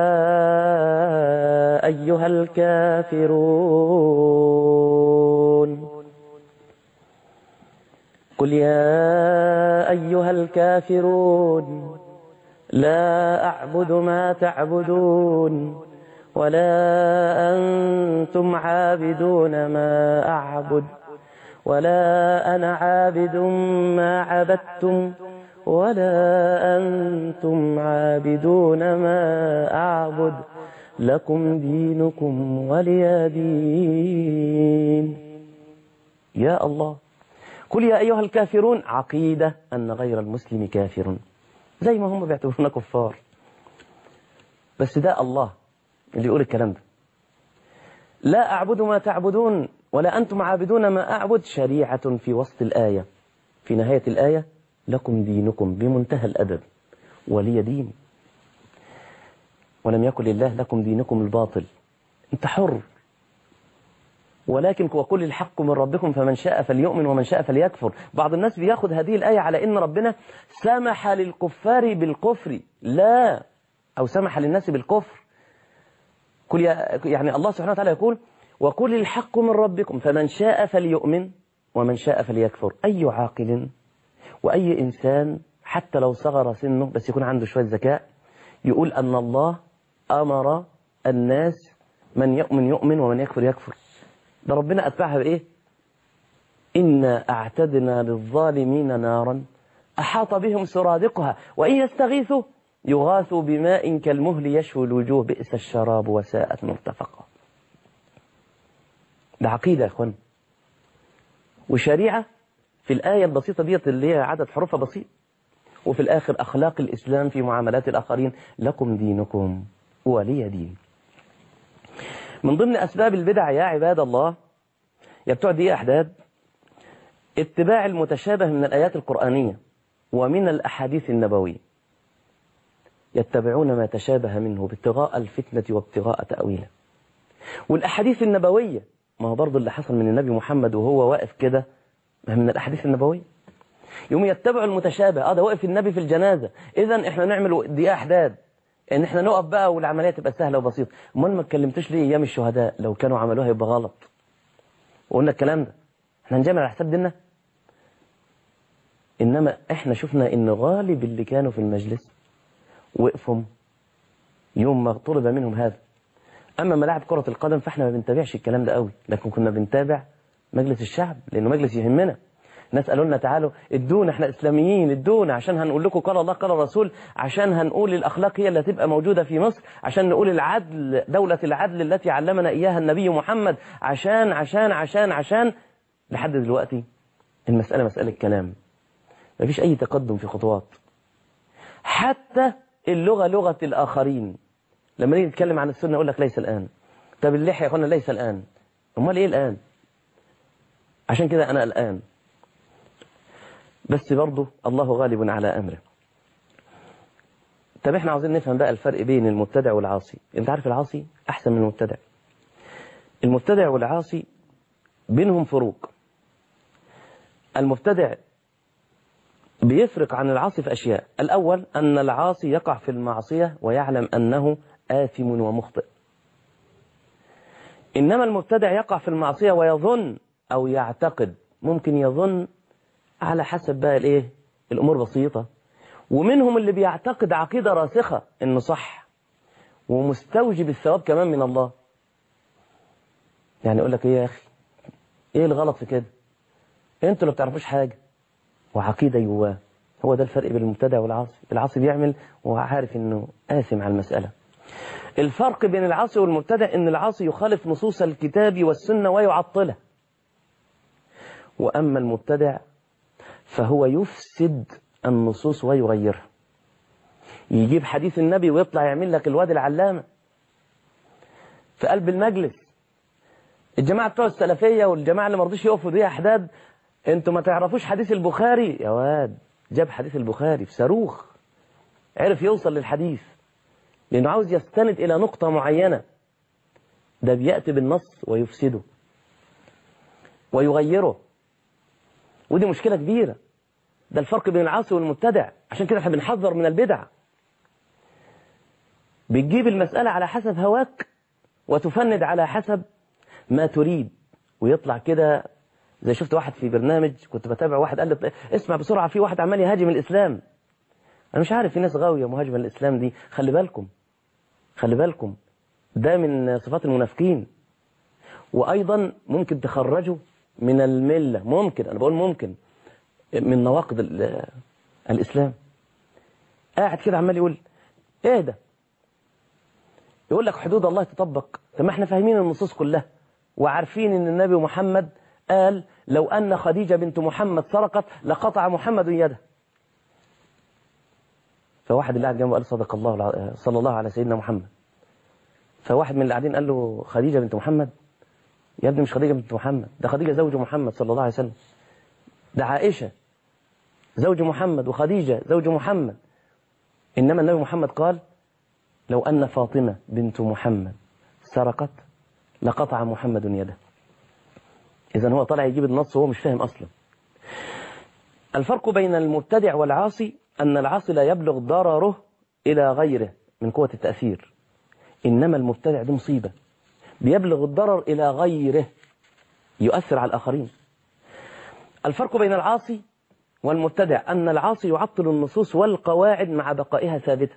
أيها الكافرون قل يا أيها الكافرون لا أعبد ما تعبدون ولا أنتم عابدون ما أعبد ولا أنا عابد ما عبدتم ولا أنتم عابدون ما أعبد لكم دينكم ولي دين يا الله قل يا أيها الكافرون عقيدة أن غير المسلم كافر زي ما هم بيعتبرونا كفار بس ده الله اللي يقول الكلام ده لا أعبد ما تعبدون ولا أنتم عابدون ما أعبد شريعة في وسط الآية في نهاية الآية لكم دينكم بمنتهى الأدب ولي دين ولم يكن لله لكم دينكم الباطل انت حر ولكن وكل الحق من ربكم فمن شاء فليؤمن ومن شاء فليكفر بعض الناس بياخد هذه الآية على إن ربنا سمح للكفار بالكفر لا أو سمح للناس بالكفر كل يعني الله سبحانه وتعالى يقول وكل الحق من ربكم فمن شاء فليؤمن ومن شاء فليكفر أي عاقل وأي إنسان حتى لو صغر سنه بس يكون عنده شوية ذكاء يقول أن الله أمر الناس من يؤمن يؤمن ومن يكفر يكفر ده ربنا أتبعها بإيه إنا أعتدنا للظالمين نارا أحاط بهم سرادقها وإن يستغيثوا يغاثوا بماء كالمهل يشوي الوجوه بئس الشراب وساءت مرتفقا ده عقيدة يا أخوان وشريعة في الآية البسيطة ديت اللي هي عدد حروفها بسيط وفي الآخر أخلاق الإسلام في معاملات الآخرين لكم دينكم ولي دين من ضمن أسباب البدع يا عباد الله يا بتوع دي أحداد اتباع المتشابه من الآيات القرآنية ومن الأحاديث النبوية يتبعون ما تشابه منه ابتغاء الفتنة وابتغاء تأويله والأحاديث النبوية ما هو برضه اللي حصل من النبي محمد وهو واقف كده من الأحاديث النبوية يوم يتبعوا المتشابه اه ده وقف النبي في الجنازة إذا احنا نعمل دي أحداد ان احنا نقف بقى والعملية تبقى سهلة وبسيطة امال ما اتكلمتوش ليه ايام الشهداء لو كانوا عملوها يبقى غلط وقلنا الكلام ده احنا نجمع على حساب ديننا انما احنا شفنا ان غالب اللي كانوا في المجلس وقفهم يوم ما طلب منهم هذا اما ملاعب كرة القدم فاحنا ما بنتابعش الكلام ده قوي لكن كنا بنتابع مجلس الشعب لانه مجلس يهمنا ناس قالوا لنا تعالوا ادونا احنا اسلاميين ادونا عشان هنقول لكم قال الله قال الرسول عشان هنقول الاخلاق هي اللي هتبقى موجوده في مصر عشان نقول العدل دوله العدل التي علمنا اياها النبي محمد عشان عشان عشان عشان لحد دلوقتي المساله مساله كلام مفيش اي تقدم في خطوات حتى اللغه لغه الاخرين لما نيجي نتكلم عن السنه يقول لك ليس الان طب اللحيه يا اخوانا ليس الان امال ايه الان عشان كده انا الان بس برضه الله غالب على أمره طب احنا عاوزين نفهم بقى الفرق بين المبتدع والعاصي انت عارف العاصي احسن من المبتدع المبتدع والعاصي بينهم فروق المبتدع بيفرق عن العاصي في أشياء الأول أن العاصي يقع في المعصية ويعلم أنه آثم ومخطئ إنما المبتدع يقع في المعصية ويظن أو يعتقد ممكن يظن على حسب بقى الايه الامور بسيطة ومنهم اللي بيعتقد عقيدة راسخة انه صح ومستوجب الثواب كمان من الله يعني يقول لك ايه يا اخي ايه الغلط في كده انتوا اللي بتعرفوش حاجة وعقيدة جواه هو ده الفرق بين المبتدع والعاصي العاصي بيعمل وعارف انه آثم على المسألة الفرق بين العاصي والمبتدع ان العاصي يخالف نصوص الكتاب والسنة ويعطله وأما المبتدع فهو يفسد النصوص ويغيرها يجيب حديث النبي ويطلع يعمل لك الواد العلامة في قلب المجلس الجماعة بتوع السلفية والجماعة اللي ما رضوش يقفوا دي أحداد انتوا ما تعرفوش حديث البخاري يا واد جاب حديث البخاري في صاروخ عرف يوصل للحديث لأنه عاوز يستند إلى نقطة معينة ده بيأتي بالنص ويفسده ويغيره ودي مشكلة كبيرة ده الفرق بين العاصي والمبتدع عشان كده احنا بنحذر من البدع بتجيب المسألة على حسب هواك وتفند على حسب ما تريد ويطلع كده زي شفت واحد في برنامج كنت بتابع واحد قال لي اسمع بسرعة في واحد عمال يهاجم الإسلام أنا مش عارف في ناس غاوية مهاجمة الإسلام دي خلي بالكم خلي بالكم ده من صفات المنافقين وأيضا ممكن تخرجوا من الملة ممكن أنا بقول ممكن من نواقض الإسلام قاعد كده عمال يقول إيه ده يقول لك حدود الله تطبق طب ما احنا فاهمين النصوص كلها وعارفين ان النبي محمد قال لو أن خديجة بنت محمد سرقت لقطع محمد يده فواحد اللي قاعد جنبه قال صدق الله الع- صلى الله على سيدنا محمد فواحد من اللي قاعدين قال له خديجة بنت محمد يا ابني مش خديجة بنت محمد ده خديجة زوج محمد صلى الله عليه وسلم ده عائشة زوج محمد وخديجة زوج محمد إنما النبي محمد قال لو أن فاطمة بنت محمد سرقت لقطع محمد يده إذا هو طالع يجيب النص وهو مش فاهم أصلا الفرق بين المبتدع والعاصي أن العاصي لا يبلغ ضرره إلى غيره من قوة التأثير إنما المبتدع دي مصيبة بيبلغ الضرر إلى غيره يؤثر على الآخرين الفرق بين العاصي والمبتدع أن العاصي يعطل النصوص والقواعد مع بقائها ثابتة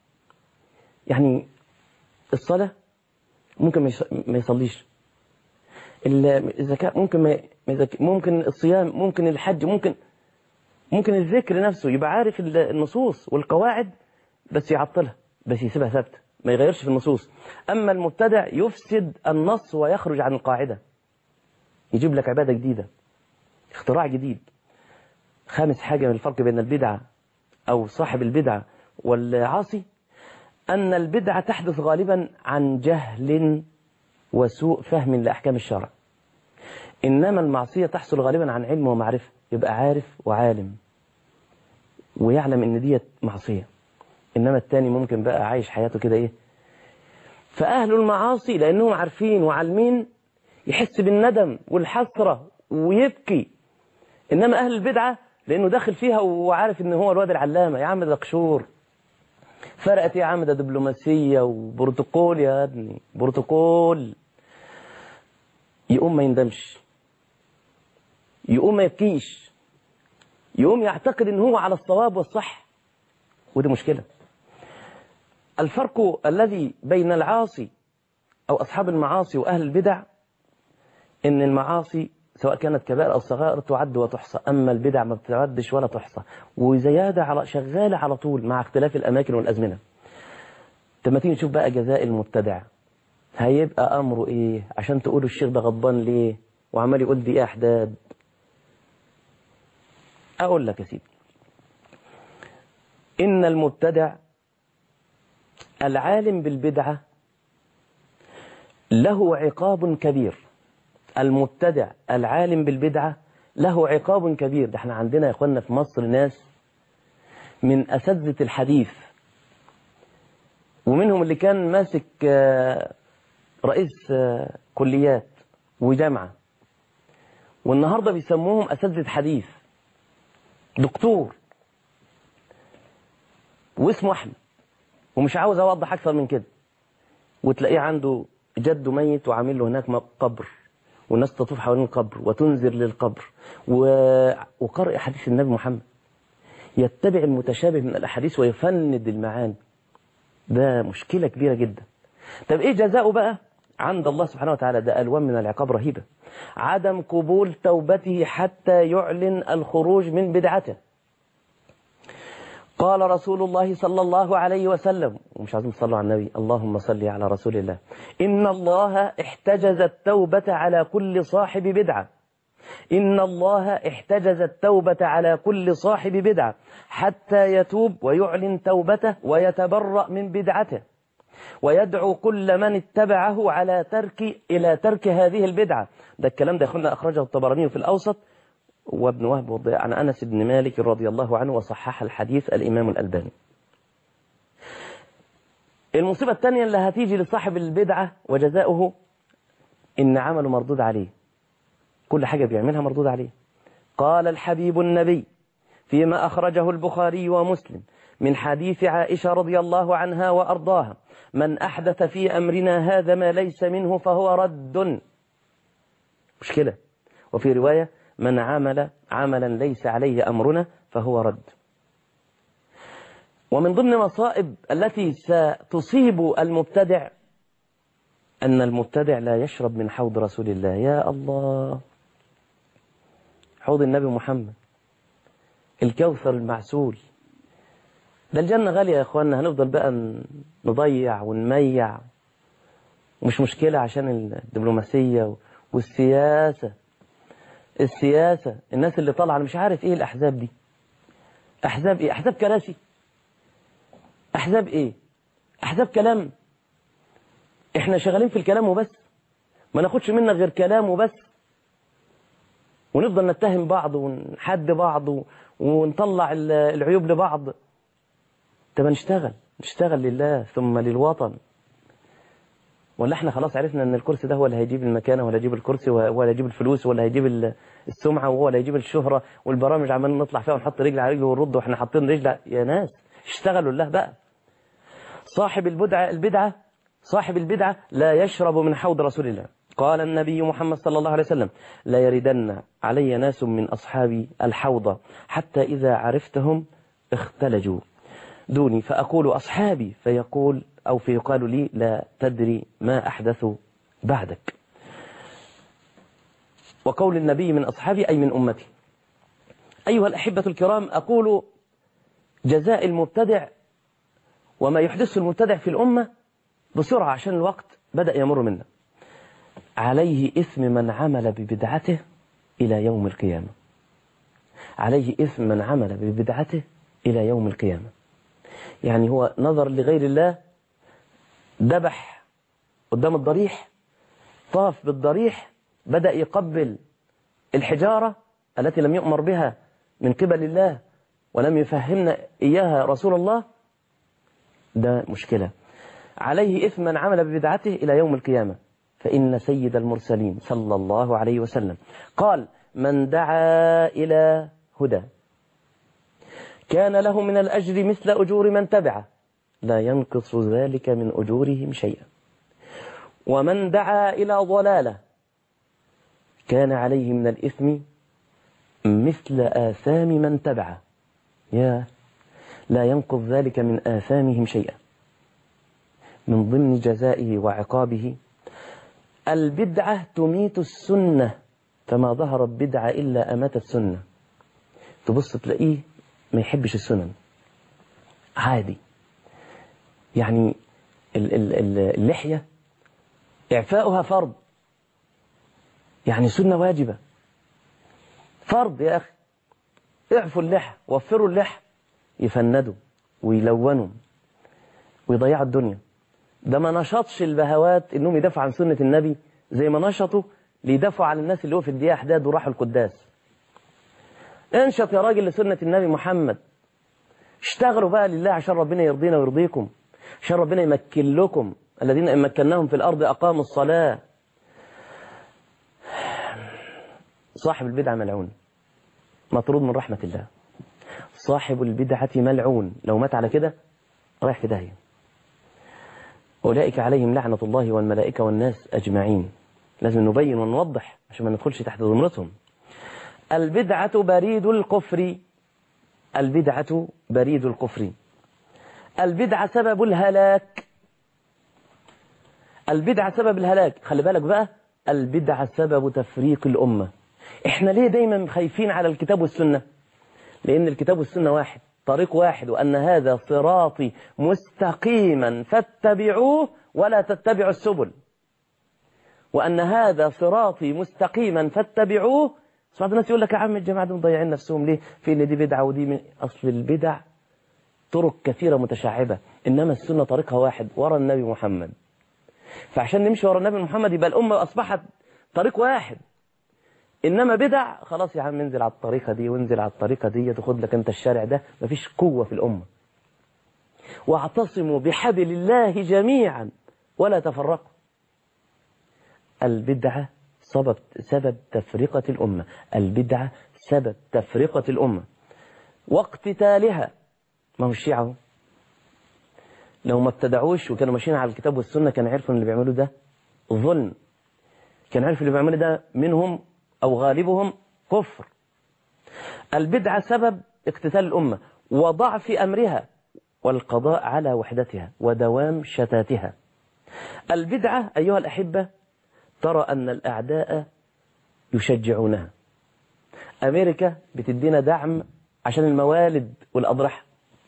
يعني الصلاة ممكن ما يص- ما يصليش ال- الزكاة ممكن ما ما يزك- ممكن الصيام ممكن الحج ممكن ممكن الذكر نفسه يبقى عارف ال- النصوص والقواعد بس يعطلها بس يسيبها ثابتة ما يغيرش في النصوص أما المبتدع يفسد النص ويخرج عن القاعدة يجيب لك عبادة جديدة اختراع جديد خامس حاجة من الفرق بين البدعة أو صاحب البدعة والعاصي أن البدعة تحدث غالبا عن جهل وسوء فهم لأحكام الشرع إنما المعصية تحصل غالبا عن علم ومعرفة يبقى عارف وعالم ويعلم إن ديت معصية إنما التاني ممكن بقى عايش حياته كده إيه فأهل المعاصي لأنهم عارفين وعالمين يحس بالندم والحسرة ويبكي إنما أهل البدعة لأنه داخل فيها وعارف إن هو الواد العلامة يا عم ده قشور فرقت يا عم ده دبلوماسية وبروتوكول يا ابني بروتوكول يقوم ما يندمش يقوم ما يبكيش يقوم يعتقد ان هو على الصواب والصح ودي مشكلة الفرق الذي بين العاصي أو أصحاب المعاصي وأهل البدع إن المعاصي سواء كانت كبائر أو صغائر تعد وتحصى أما البدع ما بتعدش ولا تحصى وزيادة على شغالة على طول مع اختلاف الأماكن والأزمنة لما تيجي تشوف بقى جزاء المبتدع هيبقى أمره إيه عشان تقولوا الشيخ ده غضبان ليه وعمال يقول دي إيه أحداد أقول لك يا سيدي إن المبتدع العالم بالبدعة له عقاب كبير المبتدع العالم بالبدعة له عقاب كبير ده احنا عندنا يا اخوانا في مصر ناس من أساتذة الحديث ومنهم اللي كان ماسك آه، رئيس آه، كليات وجامعة والنهاردة بيسموهم أساتذة حديث دكتور واسمه أحمد ومش عاوز أوضح أكثر من كده وتلاقيه عنده جده ميت وعامل له هناك قبر والناس تطوف حوالين القبر وتنذر للقبر و... وقرأ حديث النبي محمد يتبع المتشابه من الأحاديث ويفند المعاني ده مشكلة كبيرة جدا طب إيه جزاؤه بقى عند الله سبحانه وتعالى ده ألوان من العقاب رهيبة عدم قبول توبته حتى يعلن الخروج من بدعته قال رسول الله صلى الله عليه وسلم ومش عايزين تصلوا على النبي اللهم صل على رسول الله إن الله احتجز التوبة على كل صاحب بدعة إن الله احتجز التوبة على كل صاحب بدعة حتى يتوب ويعلن توبته ويتبرأ من بدعته ويدعو كل من اتبعه على ترك إلى ترك هذه البدعة ده الكلام ده يخلنا أخرجه الطبراني في الأوسط وابن وهب عن أنس بن مالك رضي الله عنه وصحح الحديث الإمام الألباني المصيبة الثانية اللي هتيجي لصاحب البدعة وجزاؤه إن عمله مردود عليه كل حاجة بيعملها مردود عليه قال الحبيب النبي فيما أخرجه البخاري ومسلم من حديث عائشة رضي الله عنها وأرضاها من أحدث في أمرنا هذا ما ليس منه فهو رد مشكلة وفي رواية من عمل عملا ليس عليه أمرنا فهو رد ومن ضمن مصائب التي ستصيب المبتدع أن المبتدع لا يشرب من حوض رسول الله يا الله حوض النبي محمد الكوثر المعسول ده الجنة غالية يا اخوانا هنفضل بقى نضيع ونميع مش مشكلة عشان الدبلوماسية والسياسة السياسة الناس اللي طالعة أنا مش عارف إيه الأحزاب دي أحزاب إيه أحزاب كراسي أحزاب إيه أحزاب كلام إحنا شغالين في الكلام وبس ما ناخدش منا غير كلام وبس ونفضل نتهم بعض ونحد بعض ونطلع العيوب لبعض طب نشتغل نشتغل لله ثم للوطن ولا احنا خلاص عرفنا ان الكرسي ده هو اللي هيجيب المكانه ولا هيجيب الكرسي ولا هيجيب الفلوس ولا هيجيب السمعه وهو اللي هيجيب الشهره والبرامج عمالين نطلع فيها ونحط رجل على رجل ونرد واحنا حاطين رجل يا ناس اشتغلوا لله بقى صاحب البدعه البدعه صاحب البدعه لا يشرب من حوض رسول الله قال النبي محمد صلى الله عليه وسلم لا يردن علي ناس من أصحابي الحوض حتى إذا عرفتهم اختلجوا دوني فأقول أصحابي فيقول أو فيقال لي لا تدري ما أحدث بعدك وقول النبي من أصحابي أي من أمتي أيها الأحبة الكرام أقول جزاء المبتدع وما يحدثه المبتدع في الأمة بسرعة عشان الوقت بدأ يمر منا عليه إثم من عمل ببدعته إلى يوم القيامة عليه إثم من عمل ببدعته إلى يوم القيامة يعني هو نظر لغير الله ذبح قدام الضريح طاف بالضريح بدأ يقبل الحجارة التي لم يؤمر بها من قبل الله ولم يفهمنا إياها رسول الله ده مشكلة عليه إثم من عمل ببدعته إلى يوم القيامة فإن سيد المرسلين صلى الله عليه وسلم قال من دعا إلى هدى كان له من الأجر مثل أجور من تبعه لا ينقص ذلك من أجورهم شيئا ومن دعا إلى ضلالة كان عليه من الإثم مثل آثام من تبعه يا لا ينقص ذلك من آثامهم شيئا من ضمن جزائه وعقابه البدعة تميت السنة فما ظهرت بدعة إلا أمات السنة تبص تلاقيه ما يحبش السنن عادي يعني اللحية إعفاؤها فرض يعني سنة واجبة فرض يا أخي اعفوا اللحى وفروا اللحى يفندوا ويلونوا ويضيعوا الدنيا ده ما نشطش البهوات انهم يدافعوا عن سنة النبي زي ما نشطوا ليدافعوا عن الناس اللي وقفت دي احداد وراحوا القداس انشط يا راجل لسنة النبي محمد اشتغلوا بقى لله عشان ربنا يرضينا ويرضيكم عشان ربنا يمكن لكم الذين إن مكناهم في الأرض أقاموا الصلاة صاحب البدعة ملعون مطرود من رحمة الله صاحب البدعة ملعون لو مات على كده رايح في داهية أولئك عليهم لعنة الله والملائكة والناس أجمعين لازم نبين ونوضح عشان ما ندخلش تحت ضمرتهم البدعة بريد الكفر البدعة بريد الكفر البدعة سبب الهلاك البدعة سبب الهلاك خلي بالك بقى البدعة سبب تفريق الأمة احنا ليه دايما خايفين على الكتاب والسنة لأن الكتاب والسنة واحد طريق واحد وأن هذا صراطي مستقيما فاتبعوه ولا تتبعوا السبل وأن هذا صراطي مستقيما فاتبعوه بعض الناس يقول لك يا عم الجماعة دول مضيعين نفسهم ليه في ان دي بدعة ودي من أصل البدع طرق كثيرة متشعبة إنما السنة طريقها واحد ورا النبي محمد فعشان نمشي ورا النبي محمد يبقى الأمة أصبحت طريق واحد إنما بدع خلاص يا عم انزل على الطريقة دي وانزل على الطريقة دي تاخد لك أنت الشارع ده مفيش قوة في الأمة واعتصموا بحبل الله جميعا ولا تفرقوا البدعة سبب سبب تفرقة الأمة البدعة سبب تفرقة الأمة واقتتالها ما هو الشيعة لو ما ابتدعوش وكانوا ماشيين على الكتاب والسنة كانوا عرفوا ان اللي بيعملوا ده ظلم كانوا عرفوا اللي بيعملوا ده منهم أو غالبهم كفر البدعة سبب اقتتال الأمة وضعف أمرها والقضاء على وحدتها ودوام شتاتها البدعة أيها الأحبة ترى أن الأعداء يشجعونها أمريكا بتدينا دعم عشان الموالد والأضرحة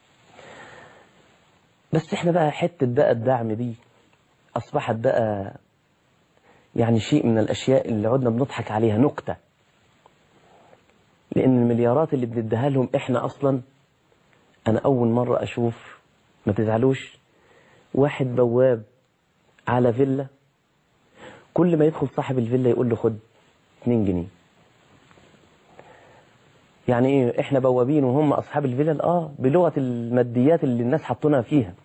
بس احنا بقى حتة بقى الدعم دي أصبحت بقى يعني شيء من الأشياء اللي عدنا بنضحك عليها نكتة لأن المليارات اللي بنديها لهم إحنا أصلا أنا أول مرة أشوف ما تزعلوش واحد بواب على فيلا كل ما يدخل صاحب الفيلا يقول له خد 2 جنيه يعني ايه احنا بوابين وهم اصحاب الفلل اه بلغه الماديات اللي الناس حطونا فيها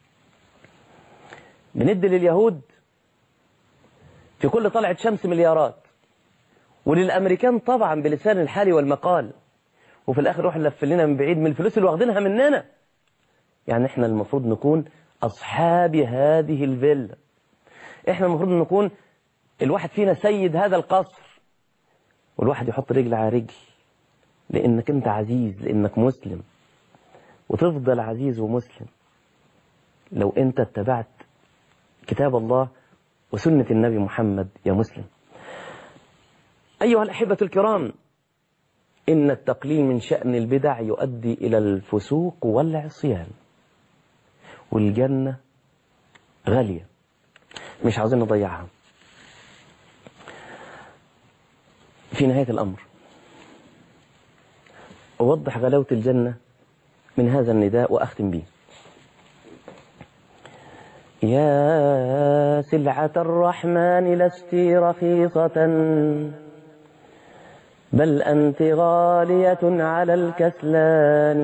بندي لليهود في كل طلعة شمس مليارات وللامريكان طبعا بلسان الحال والمقال وفي الاخر يروح لف لنا من بعيد من الفلوس اللي واخدينها مننا يعني احنا المفروض نكون اصحاب هذه الفيلا احنا المفروض نكون الواحد فينا سيد هذا القصر والواحد يحط رجل على رجل لانك انت عزيز لانك مسلم وتفضل عزيز ومسلم لو انت اتبعت كتاب الله وسنة النبي محمد يا مسلم أيها الأحبة الكرام إن التقليل من شأن البدع يؤدي إلى الفسوق والعصيان والجنة غالية مش عاوزين نضيعها في نهاية الأمر أوضح غلاوة الجنة من هذا النداء وأختم به يا سلعة الرحمن لست رخيصة بل أنت غالية على الكسلان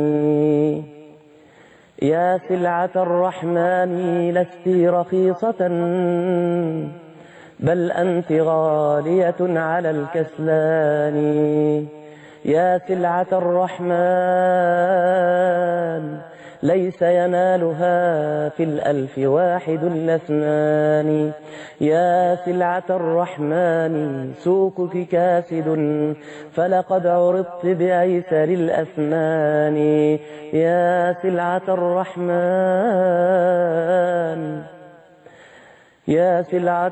يا سلعة الرحمن لست رخيصة بل أنت غالية على الكسلان يا سلعة الرحمن ليس ينالها في الألف واحد الاثنان يا سلعة الرحمن سوقك كاسد فلقد عرضت بأيسر الأثمان يا سلعة الرحمن يا سلعة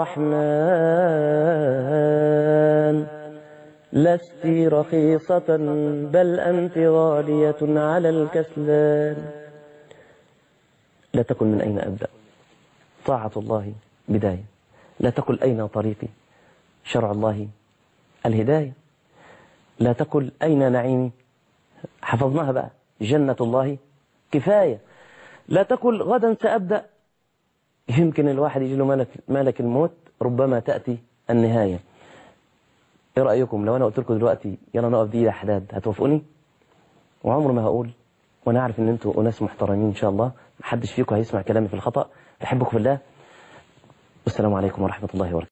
الرحمن لست رخيصة بل أنت غالية على الكسلان لا تقل من أين أبدأ طاعة الله بداية لا تقل أين طريقي شرع الله الهداية لا تقل أين نعيمي حفظناها بقى جنة الله كفاية لا تقل غدا سأبدأ يمكن الواحد يجي له ملك, ملك الموت ربما تأتي النهاية ايه رأيكم لو انا قلت لكم دلوقتي يلا نقف دي احداد هتوافقوني وعمر ما هقول وانا عارف ان انتوا ناس محترمين ان شاء الله محدش فيكم هيسمع كلامي في الخطأ بحبكم في الله والسلام عليكم ورحمة الله وبركاته